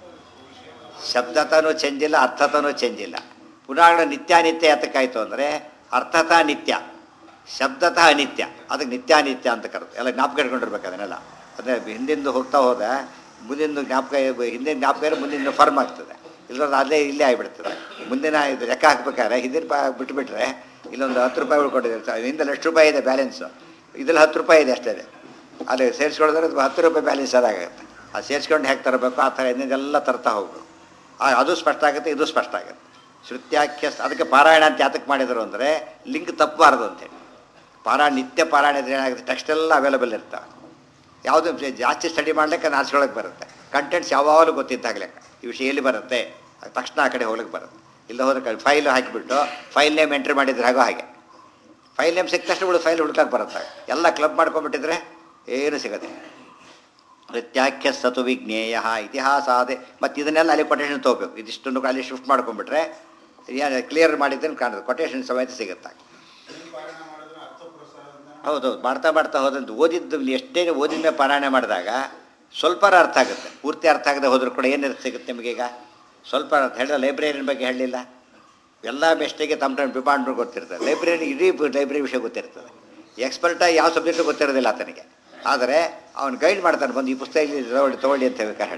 ಶಬ್ದತನೂ ಚೇಂಜ್ ಇಲ್ಲ ಅರ್ಥತನೂ ಚೇಂಜ್ ಇಲ್ಲ ಪುರಾಣಗಳ ನಿತ್ಯಾನಿತ್ಯ ಯಾತಕ್ಕಾಯಿತು ಅಂದರೆ ಅರ್ಥತ ನಿತ್ಯ ಶಬ್ದತಃ ಅನಿತ್ಯ ಅದಕ್ಕೆ ನಿತ್ಯಾನಿತ್ಯ ಅಂತ ಕರೆದು ಎಲ್ಲ ಜ್ಞಾಪಕ ಇಟ್ಕೊಂಡಿರ್ಬೇಕು ಅದನ್ನೆಲ್ಲ ಅಂದರೆ ಹಿಂದಿಂದು ಹೋಗ್ತಾ ಹೋದ ಮುಂದಿನ ಜ್ಞಾಪಕ ಹಿಂದಿನ ಜ್ಞಾಪಕ ಇರೋ ಮುಂದಿನ ಫರ್ಮ್ ಆಗ್ತದೆ ಇಲ್ಲದ್ರೆ ಅಲ್ಲೇ ಇಲ್ಲೇ ಆಗಿಬಿಡ್ತದೆ ಮುಂದಿನ ಇದು ಲೆಕ್ಕ ಹಾಕ್ಬೇಕಾದ್ರೆ ಹಿಂದಿನ ಪಾ ಬಿಟ್ಬಿಟ್ರೆ ಇಲ್ಲೊಂದು ಹತ್ತು ರೂಪಾಯಿ ಉಳ್ಕೊಂಡಿದೆ ಹಿಂದಲ್ಲಿ ಎಷ್ಟು ರೂಪಾಯಿ ಇದೆ ಬ್ಯಾಲೆನ್ಸು ಇದ್ರಲ್ಲಿ ಹತ್ತು ರೂಪಾಯಿ ಇದೆ ಅಷ್ಟೇ ಇದೆ ಅಲ್ಲಿ ಸೇರಿಸ್ಕೊಳಿದ್ರೆ ಅದು ಹತ್ತು ರೂಪಾಯಿ ಬ್ಯಾಲೆನ್ಸ್ ಅದಾಗುತ್ತೆ ಅದು ಸೇರಿಸ್ಕೊಂಡು ಹೇಗೆ ತರಬೇಕು ಆ ಥರ ಹಿಂದಿಂದೆಲ್ಲ ತರ್ತಾ ಹೋಗ್ಬೇಕು ಆ, ಅದು ಸ್ಪಷ್ಟ ಆಗುತ್ತೆ ಇದು ಸ್ಪಷ್ಟ ಆಗುತ್ತೆ ಶ್ರುತ್ಯಾಖ್ಯ ಅದಕ್ಕೆ ಪಾರಾಯಣ ಅಂತ ಯಾತಕ್ಕೆ ಮಾಡಿದರು ಅಂದರೆ ಲಿಂಕ್ ತಪ್ಪಬಾರ್ದು ಅಂತೇಳಿ ಪಾರಾಯಣ ನಿತ್ಯ ಪಾರಾಯಣ ಇದ್ರೆ ಏನಾಗುತ್ತೆ ಟೆಕ್ಸ್ಟ್ ಎಲ್ಲ ಅವೈಲೇಬಲ್ ಇರ್ತವೆ ಯಾವುದು ಜಾಸ್ತಿ ಸ್ಟಡಿ ಮಾಡ್ಲಿಕ್ಕೆ ನಾಚ್ಕೊಳಕ್ಕೆ ಬರುತ್ತೆ ಕಂಟೆಂಟ್ಸ್ ಯಾವಾಗಲೂ ಗೊತ್ತಿದ್ದಾಗಲೇ ಈ ವಿಷಯ ಎಲ್ಲಿ ಬರುತ್ತೆ ಅದು ತಕ್ಷಣ ಆ ಕಡೆ ಹೋಗ್ಲಿಕ್ಕೆ ಬರುತ್ತೆ ಇಲ್ಲ ಹೋದ್ರೆ ಫೈಲ್ ಹಾಕಿಬಿಟ್ಟು ಫೈಲ್ ನೇಮ್ ಎಂಟ್ರಿ ಮಾಡಿದ್ರೆ ಹಾಗೋ ಹಾಗೆ ಫೈಲ್ ನೇಮ್ ಸಿಕ್ಕ ತಕ್ಷಣ ಉಳಿದ ಫೈಲ್ ಹುಡುಕಕ್ಕೆ ಬರುತ್ತೆ ಎಲ್ಲ ಕ್ಲಬ್ ಮಾಡ್ಕೊಂಡ್ಬಿಟ್ಟಿದ್ರೆ ಏನು ಸಿಗೋದಿಲ್ಲ ಪ್ರತ್ಯಾಖ್ಯ ಸತು ವಿಜ್ಞೇಯ ಇತಿಹಾಸಾದೆ ಮತ್ತು ಇದನ್ನೆಲ್ಲ ಅಲ್ಲಿ ಕೊಟೇಶನ್ ತೊಗೋಬೇಕು ಇದಿಷ್ಟನ್ನು ಅಲ್ಲಿ ಶಿಫ್ಟ್ ಮಾಡ್ಕೊಂಡ್ಬಿಟ್ರೆ ಏನು ಕ್ಲಿಯರ್ ಮಾಡಿದ್ದನ್ನು ಕಾಣುತ್ತೆ ಕೊಟೇಶನ್ ಸಮೇತ ಸಿಗುತ್ತೆ ಏನು ಪಾರಾಯಣ ಮಾಡಿದ್ರೆ ಅರ್ಥಪುರಸ್ಕಾರದಿಂದ ಹೌದೌದು ಮಾಡ್ತಾ ಮಾಡ್ತಾ ಹೋದಂತ ಓದಿದ್ದು ಎಷ್ಟೇ ಓದಿದ ಮೇಲೆ ಪಾರಾಯಣ ಮಾಡಿದಾಗ ಸ್ವಲ್ಪ ಅರ್ಥ ಆಗುತ್ತೆ ಪೂರ್ತಿ ಅರ್ಥ ಆಗದೆ ಹೋದ್ರೂ ಕೂಡ ಏನು ಸಿಗುತ್ತೆ ನಿಮಗೀಗ ಸ್ವಲ್ಪ ಅರ್ಥ ಹೇಳಿದ ಲೈಬ್ರರಿನ ಬಗ್ಗೆ ಹೇಳಲಿಲ್ಲ ಎಲ್ಲ ಬೆಸ್ಟಿಗೆ ತಮ್ಮ ತಮ್ಮ ಡಿಪಾರ್ಟ್ಮೆಂಟ್ ಗೊತ್ತಿರ್ತದೆ ಲೈಬ್ರರಿ ಇಡೀ ಲೈಬ್ರರಿ ವಿಷಯ ಗೊತ್ತಿರ್ತದೆ ಎಕ್ಸ್ಪರ್ಟಾಗಿ ಯಾವ ಸಬ್ಜೆಕ್ಟು ಗೊತ್ತಿರೋದಿಲ್ಲ ಆತನಿಗೆ ಆದರೆ ಅವನು ಗೈಡ್ ಮಾಡ್ತಾನೆ ಬಂದು ಈ ಪುಸ್ತಕ ಇಲ್ಲಿ ತಗೊಳ್ಳಿ ತಗೊಳ್ಳಿ ಅಂತ ಬೇಕಾದ್ರೆ ಹೇಳ್ತಾನೆ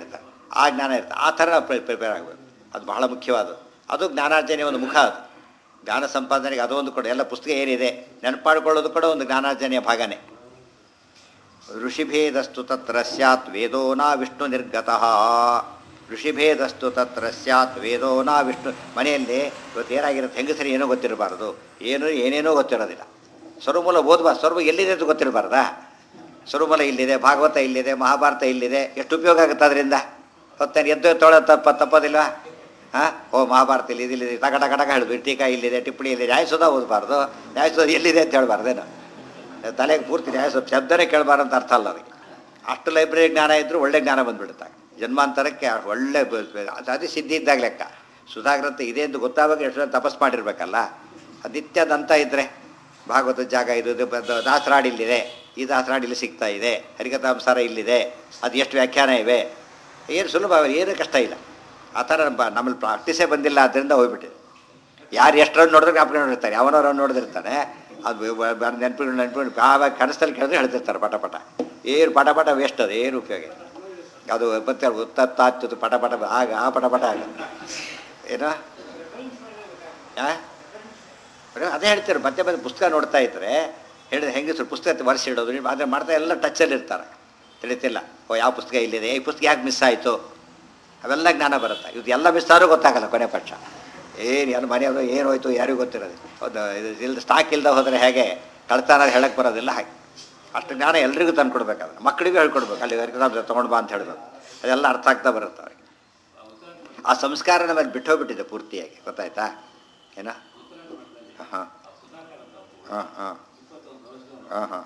ಆ ಜ್ಞಾನ ಇರುತ್ತೆ ಆ ಥರ ಪ್ರಿಪೇರ್ ಆಗಬೇಕು ಅದು ಬಹಳ ಮುಖ್ಯವಾದದ್ದು ಅದು ಜ್ಞಾನಾರ್ಜನೆ ಒಂದು ಮುಖ ಅದು ಜ್ಞಾನ ಸಂಪಾದನೆಗೆ ಅದೊಂದು ಕೂಡ ಎಲ್ಲ ಪುಸ್ತಕ ಏನಿದೆ ನೆನಪು ಮಾಡ್ಕೊಳ್ಳೋದು ಕೂಡ ಒಂದು ಜ್ಞಾನಾರ್ಜನೆಯ ಭಾಗನೇ ಋಷಿಭೇದಸ್ತು ತತ್ರ ಸ್ಯಾತ್ ವೇದೋ ನಾ ವಿಷ್ಣು ನಿರ್ಗತಃ ಋಷಿಭೇದಸ್ತು ತತ್ರ ಸ್ಯಾತ್ ವೇದೋ ನಾ ವಿಷ್ಣು ಮನೆಯಲ್ಲಿ ಇವತ್ತು ಏನಾಗಿರುತ್ತೆ ಹೆಂಗಸರಿ ಏನೂ ಗೊತ್ತಿರಬಾರ್ದು ಏನು ಏನೇನೋ ಗೊತ್ತಿರೋದಿಲ್ಲ ಸ್ವರಮೂಲ ಓದ್ಬಾರ್ದು ಸ್ವರ್ಮ ಎಲ್ಲಿದೆ ಅಂತ ಗೊತ್ತಿರಬಾರ್ದಾ ಸ್ವರಮೂಲ ಇಲ್ಲಿದೆ ಭಾಗವತ ಇಲ್ಲಿದೆ ಮಹಾಭಾರತ ಇಲ್ಲಿದೆ ಎಷ್ಟು ಉಪಯೋಗ ಆಗುತ್ತೆ ಅದರಿಂದ ಹೊತ್ತೇನು ಎದ್ದು ತೊಳೆ ತಪ್ಪ ತಪ್ಪೋದಿಲ್ವಾ ಹಾಂ ಓ ಮಹಾಭಾರತ ಇಲ್ಲಿ ಇಲ್ಲಿದೆ ಟಕ ಟಕ ಟಕ ಹೇಳಿದ್ವಿ ಟೀಕಾ ಇಲ್ಲಿದೆ ಟಿಪ್ಪಣಿ ಇಲ್ಲಿದೆ ನ್ಯಾಯಸುಧ ಓದಬಾರ್ದು ನ್ಯಾಯಸುಧ ಎಲ್ಲಿದೆ ಅಂತ ಹೇಳ್ಬಾರ್ದೇನು ತಲೆಗೆ ಪೂರ್ತಿ ನ್ಯಾಯಸುಧ ಶಬ್ದನೇ ಕೇಳಬಾರ್ದು ಅಂತ ಅರ್ಥ ಅಲ್ಲ ಅದಕ್ಕೆ ಅಷ್ಟು ಲೈಬ್ರರಿ ಜ್ಞಾನ ಇದ್ದರೂ ಒಳ್ಳೆ ಜ್ಞಾನ ಬಂದ್ಬಿಡುತ್ತೆ ಜನ್ಮಾಂತರಕ್ಕೆ ಒಳ್ಳೆ ಬ- ಬ- ಅದು ಅದೇ ಸಿದ್ಧಿ ಇದ್ದಾಗ ಲೆಕ್ಕ ಸುಧಾಗ್ರತೆ ಇದೆ ಅಂತ ಗೊತ್ತಾವಾಗ ಎಷ್ಟು ಜನ ತಪಸ್ ಮಾಡಿರ್ಬೇಕಲ್ಲ ಅದು ನಿತ್ಯದಂತ ಇದ್ದರೆ ಭಾಗವತ ಜಾಗ ಇದು ಇದು ಬ- ದಾಸರಾಡಿ ಇಲ್ಲಿದೆ ಈ ದಾಸರಾಡಿ ಇಲ್ಲಿ ಸಿಗ್ತಾ ಇದೆ ಹರಿಕಥಾಂಸಾರ ಇಲ್ಲಿದೆ ಅದು ಎಷ್ಟು ವ್ಯಾಖ್ಯಾನ ಇವೆ ಏನು ಸುಲಭ ಏನು ಕಷ್ಟ ಇಲ್ಲ ಆ ಥರ ಬ- ನಮ್ಮಲ್ಲಿ ಪ್ರಾಕ್ಟೀಸೇ ಬಂದಿಲ್ಲ ಆದ್ದರಿಂದ ಹೋಗ್ಬಿಟ್ಟಿದೆ ಯಾರು ಎಷ್ಟರನ್ನು ನೋಡಿದ್ರೆ ಜ್ಞಾಪಕ ನೋಡಿರ್ತಾರೆ ಅವನವ್ರನ್ನ ನೋಡಿದಿರ್ತಾನೆ ಅದು ನೆನಪು ನೆನಪು ಆವಾಗ ಕನಸಲ್ಲಿ ಕೇಳಿದ್ರೆ ಹೇಳ್ತಿರ್ತಾರೆ ಪಟ ಪಟ ಏನು ಪಟ ಪಟ ವೇಸ್ಟ್ ಅದು ಏನು ಉಪಯೋಗ ಇಲ್ಲ. ಅದು ಮತ್ತೆ ಉತ್ತತ್ತಾತ್ತು ಪಟ ಪಟ ಆಗ ಆ ಪಟ ಪಟ ಆಗ ಏನೋ ಆ? ಬರೀ ಅದೇ ಹೇಳ್ತಾರೆ ಮತ್ತೆ ಮತ್ತೆ ಪುಸ್ತಕ ನೋಡ್ತಾ ಇದ್ರೆ ಹೇಳಿದ್ರೆ ಹೆಂಗಸರು ಪುಸ್ತಕ ವರ್ಷ ಇಡೋದು ನೀವು ಆದರೆ ಮಾಡ್ತಾ ಎಲ್ಲ ಟಚ್ಚಲ್ಲಿ ಇರ್ತಾರೆ ತಿಳಿತಿಲ್ಲ ಓ ಯಾವ ಪುಸ್ತಕ ಇಲ್ಲಿದೆ ಈ ಪುಸ್ತಕ ಯಾಕೆ ಮಿಸ್ ಆಯಿತು ಅವೆಲ್ಲ ಜ್ಞಾನ ಬರುತ್ತೆ ಇದು ಎಲ್ಲ ಮಿಸ್ ಆದ್ರೂ ಗೊತ್ತಾಗಲ್ಲ ಕೊನೆ ಪಕ್ಷ ಏನು ಯಾರು ಮನೆಯವರು ಏನು ಹೋಯ್ತು ಯಾರಿಗೂ ಗೊತ್ತಿರೋದು ಹೌದು ಇದು ಇಲ್ದ ಸ್ಟಾಕ್ ಇಲ್ಲದೆ ಹೋದರೆ ಹೇಗೆ ಕಳ್ತನ ಹೇಳಕ್ಕೆ ಬರೋದಿಲ್ಲ ಹಾಗೆ ಅಷ್ಟು ಜ್ಞಾನ ಎಲ್ರಿಗೂ ತಂದು ಕೊಡ್ಬೇಕಾದ್ರೆ ಮಕ್ಕಳಿಗೂ ಹೇಳ್ಕೊಡ್ಬೇಕು ಅಲ್ಲಿ ಹರಿಕಥಾಂಸ ತೊಗೊಂಡು ಬಾ ಅಂತ ಹೇಳ್ಬೇಕು ಅದೆಲ್ಲ ಅರ್ಥ ಆಗ್ತಾ ಬರುತ್ತೆ ಅವ್ರಿಗೆ ಆ ಸಂಸ್ಕಾರ ನಮ್ಮಲ್ಲಿ ಬಿಟ್ಟೋಗ್ಬಿಟ್ಟಿದೆ ಪೂರ್ತಿಯಾಗಿ ಗೊತ್ತಾಯ್ತಾ ಏನೋ ಹಾಂ ಹಾಂ ಹಾಂ ಹಾಂ ಹಾಂ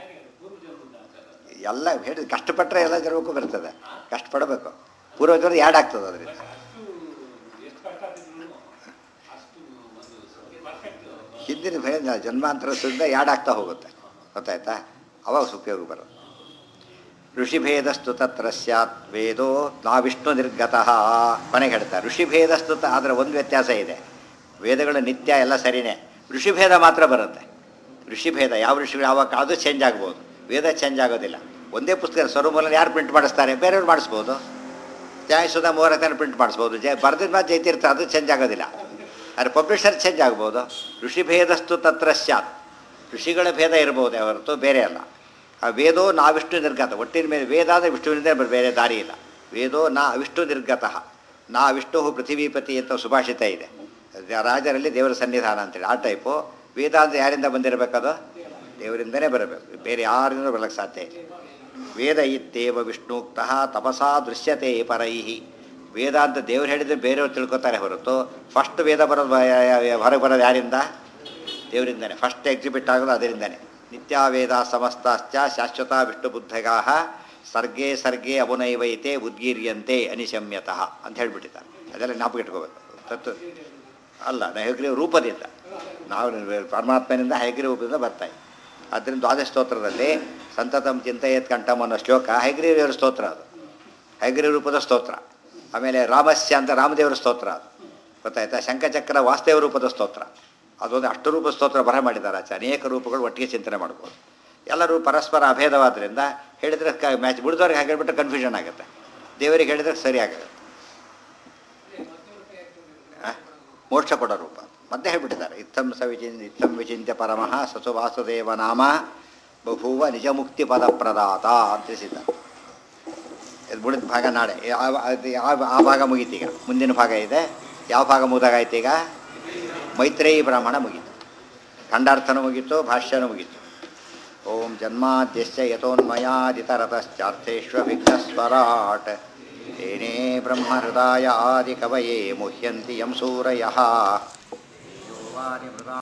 ಎಲ್ಲ ಹೇಳಿ ಕಷ್ಟಪಟ್ಟರೆ ಎಲ್ಲ ಜರಬೇಕು ಬರ್ತದೆ ಕಷ್ಟಪಡಬೇಕು ಪೂರ್ವಜರು ಯಾಡ್ ಆಗ್ತದೆ ಅದರಿಂದ ಹಿಂದಿನ ಭಯ ಜನ್ಮಾಂತರ ಸುದ್ದ ಯಾಡ್ ಆಗ್ತಾ ಹೋಗುತ್ತೆ ಗೊತ್ತಾಯ್ತಾ ಅವಾಗ ಉಪಯೋಗ ಬರೋದು ಋಷಿಭೇದಸ್ತು ತತ್ರ ಸ್ಯಾತ್ ವೇದೋ ನಾ ವಿಷ್ಣು ನಿರ್ಗತಃ ಕೊನೆಗೆ ಹೇಳ್ತಾರೆ ಋಷಿಭೇದಸ್ತು ತ ಆದರೆ ಒಂದು ವ್ಯತ್ಯಾಸ ಇದೆ ವೇದಗಳು ನಿತ್ಯ ಎಲ್ಲ ಸರಿನೇ ಋಷಿಭೇದ ಮಾತ್ರ ಬರುತ್ತೆ ಋಷಿಭೇದ ಯಾವ ಋಷಿ ಯಾವಾಗ ಅದು ಚೇಂಜ್ ಆಗ್ಬೋದು ವೇದ ಚೇಂಜ್ ಆಗೋದಿಲ್ಲ ಒಂದೇ ಪುಸ್ತಕ ಸ್ವರಮೂಲ ಯಾರು ಪ್ರಿಂಟ್ ಮಾಡಿಸ್ತಾರೆ ಬೇರೆಯವ್ರು ಮಾಡಿಸ್ಬೋದು ಜಯಸುಧ ಮೂರತನ ಪ್ರಿಂಟ್ ಮಾಡಿಸ್ಬೋದು ಜಯ ಬರೆದಿದ ಮಾತು ಜೈತಿರ್ತಾರೆ ಅದು ಚೇಂಜ್ ಆಗೋದಿಲ್ಲ ಆದರೆ ಪಬ್ಲಿಷರ್ ಚೇಂಜ್ ಆಗ್ಬೋದು ಋಷಿಭೇದಸ್ತು ತತ್ರ ಸ್ಯಾತ್ ಋಷಿಗಳ ಭೇದ ಇರ್ಬೋದು ಹೊರತು ಬೇರೆ ಅಲ್ಲ ಆ ವೇದೋ ನಾ ವಿಷ್ಣು ನಿರ್ಗತ ಒಟ್ಟಿನ ಮೇಲೆ ವೇದ ಅಂದರೆ ವಿಷ್ಣುವಿನಿಂದ ಬ- ಬೇರೆ ದಾರಿ ಇಲ್ಲ ವೇದೋ ನಾ ವಿಷ್ಣು ನಿರ್ಗತಃ ನಾ ವಿಷ್ಣು ಪೃಥ್ವೀಪತಿ ಅಂತ ಸುಭಾಷಿತ ಇದೆ ರ- ರಾಜರಲ್ಲಿ ದೇವರ ಸನ್ನಿಧಾನ ಅಂತೇಳಿ ಆ ಟೈಪು ವೇದ ಅಂದರೆ ಯಾರಿಂದ ಬಂದಿರಬೇಕದು ದೇವರಿಂದನೇ ಬರಬೇಕು ಬೇರೆ ಯಾರಿಂದ ಬರಲಿಕ್ಕೆ ಸಾಧ್ಯ ಇಲ್ಲ ವೇದ ಇತ್ತೇವ ವಿಷ್ಣುಕ್ತಃ ತಪಸಾ ದೃಶ್ಯತೆ ಪರೈಹಿ ವೇದ ಅಂತ ದೇವ್ರು ಹೇಳಿದರೆ ಬೇರೆಯವ್ರು ತಿಳ್ಕೊತಾರೆ ಹೊರತು ಫಸ್ಟ್ ವೇದ ಬರೋದು ಯಾ- ಯಾ- ಯಾ- ಹೊರಗೆ ಬರೋದು ಯಾರಿಂದ ದೇವರಿಂದನೇ ಫಸ್ಟ್ ಎಕ್ಸಿಬಿಟ್ ಆಗೋದು ಅದರಿಂದನೇ ನಿತ್ಯಾವೇದ ಸಮಸ್ತಾಶ್ಚ ಶಾಶ್ವತ ವಿಷ್ಣು ಬುದ್ಧಗಾ ಸರ್ಗೇ ಸರ್ಗೇ ಅವುನೈವೈತೆ ಉದ್ಗೀರ್ಯಂತೆ ಅನಿಶಮ್ಯತಃ ಅಂತ ಹೇಳ್ಬಿಟ್ಟಿದ್ದಾರೆ ಅದೆಲ್ಲ ಜ್ಞಾಪಕ ಇಟ್ಕೋಬೇಕು ತತ್ವ ಅಲ್ಲ ಹಯಗ್ರೀವ ರೂಪದಿಂದ ನಾವು ಪರಮಾತ್ಮನಿಂದ ಹಯಗ್ರೀವ ರೂಪದಿಂದ ಬರ್ತಾ ಇದೆ ಆದ್ದರಿಂದ ದ್ವಾದಶ ಸ್ತೋತ್ರದಲ್ಲಿ ಸಂತತಂ ಚಿಂತೆಯತ್ ಕಂಠಂ ಅನ್ನೋ ಶ್ಲೋಕ ಹಯಗ್ರೀವರ ಸ್ತೋತ್ರ ಅದು ಹಯಗ್ರೀವ ರೂಪದ ಸ್ತೋತ್ರ ಆಮೇಲೆ ರಾಮಸ್ಯ ಅಂತ ರಾಮದೇವರ ಸ್ತೋತ್ರ ಅದು ಗೊತ್ತಾಯ್ತಾ ಶಂಖಚಕ್ರ ವಾಸ್ತವ ರೂಪದ ಸ್ತೋತ್ರ ಅದೊಂದು ಅಷ್ಟರೂಪ ಸ್ತೋತ್ರ ಬರ ಮಾಡಿದ್ದಾರೆ ಆಚೆ ಅನೇಕ ರೂಪಗಳು ಒಟ್ಟಿಗೆ ಚಿಂತನೆ ಮಾಡ್ಬೋದು ಎಲ್ಲರೂ ಪರಸ್ಪರ ಅಭೇದವಾದ್ರಿಂದ ಹೇಳಿದರೆ ಕ ಮ್ಯಾಚ್ ಬಿಡಿದವ್ರಿಗೆ ಹಾಗೆ ಹೇಳ್ಬಿಟ್ಟು ಕನ್ಫ್ಯೂಷನ್ ಆಗುತ್ತೆ ದೇವರಿಗೆ ಹೇಳಿದ್ರೆ ಸರಿ ಆಗುತ್ತೆ ಆ? ಮೋಕ್ಷ ಕೊಡೋ ರೂಪ ಮತ್ತೆ ಹೇಳ್ಬಿಟ್ಟಿದ್ದಾರೆ ಇತ್ತಂ ಸವಿಚಿನ್ ಇತ್ತಂ ವಿಚಿಂತ್ಯ ಪರಮಃ ಸಸು ವಾಸುದೇವ ನಾಮ ಬಭೂವ ನಿಜ ಮುಕ್ತಿ ಪದ ಪ್ರದಾತ ಅಂತ ತಿಳಿಸಿದ್ದಾರೆ ಇದು ಮುಳಿದ ಭಾಗ ನಾಳೆ ಯಾವ- ಅದು ಯಾವ- ಆ ಭಾಗ ಮುಗೀತೀಗ ಮುಂದಿನ ಭಾಗ ಇದೆ ಯಾವ ಭಾಗ ಮುಗಿದಾಗಾಯ್ತು ಈಗ ಮೈತ್ರೇಯಿ ಬ್ರಾಹ್ಮಣ ಮುಗೀತು ಖಂಡಾರ್ಥನೂ ಮುಗೀತು ಭಾಷ್ಯನೂ ಮುಗೀತು ಓಂ ಜನ್ಮಾದ್ಯಸ್ಯ ಯಥೋನ್ಮಯಾದಿತರತಶ್ಚಾರ್ಥೇಷ್ವವಿಘ್ನಸ್ವರಾಟ್ ತೇನೇ ಬ್ರಹ್ಮಹೃದಾಯ ಆದಿಕವಯೇ ಮುಹ್ಯಂತಿ ಯಂ ಸೂರಯಃ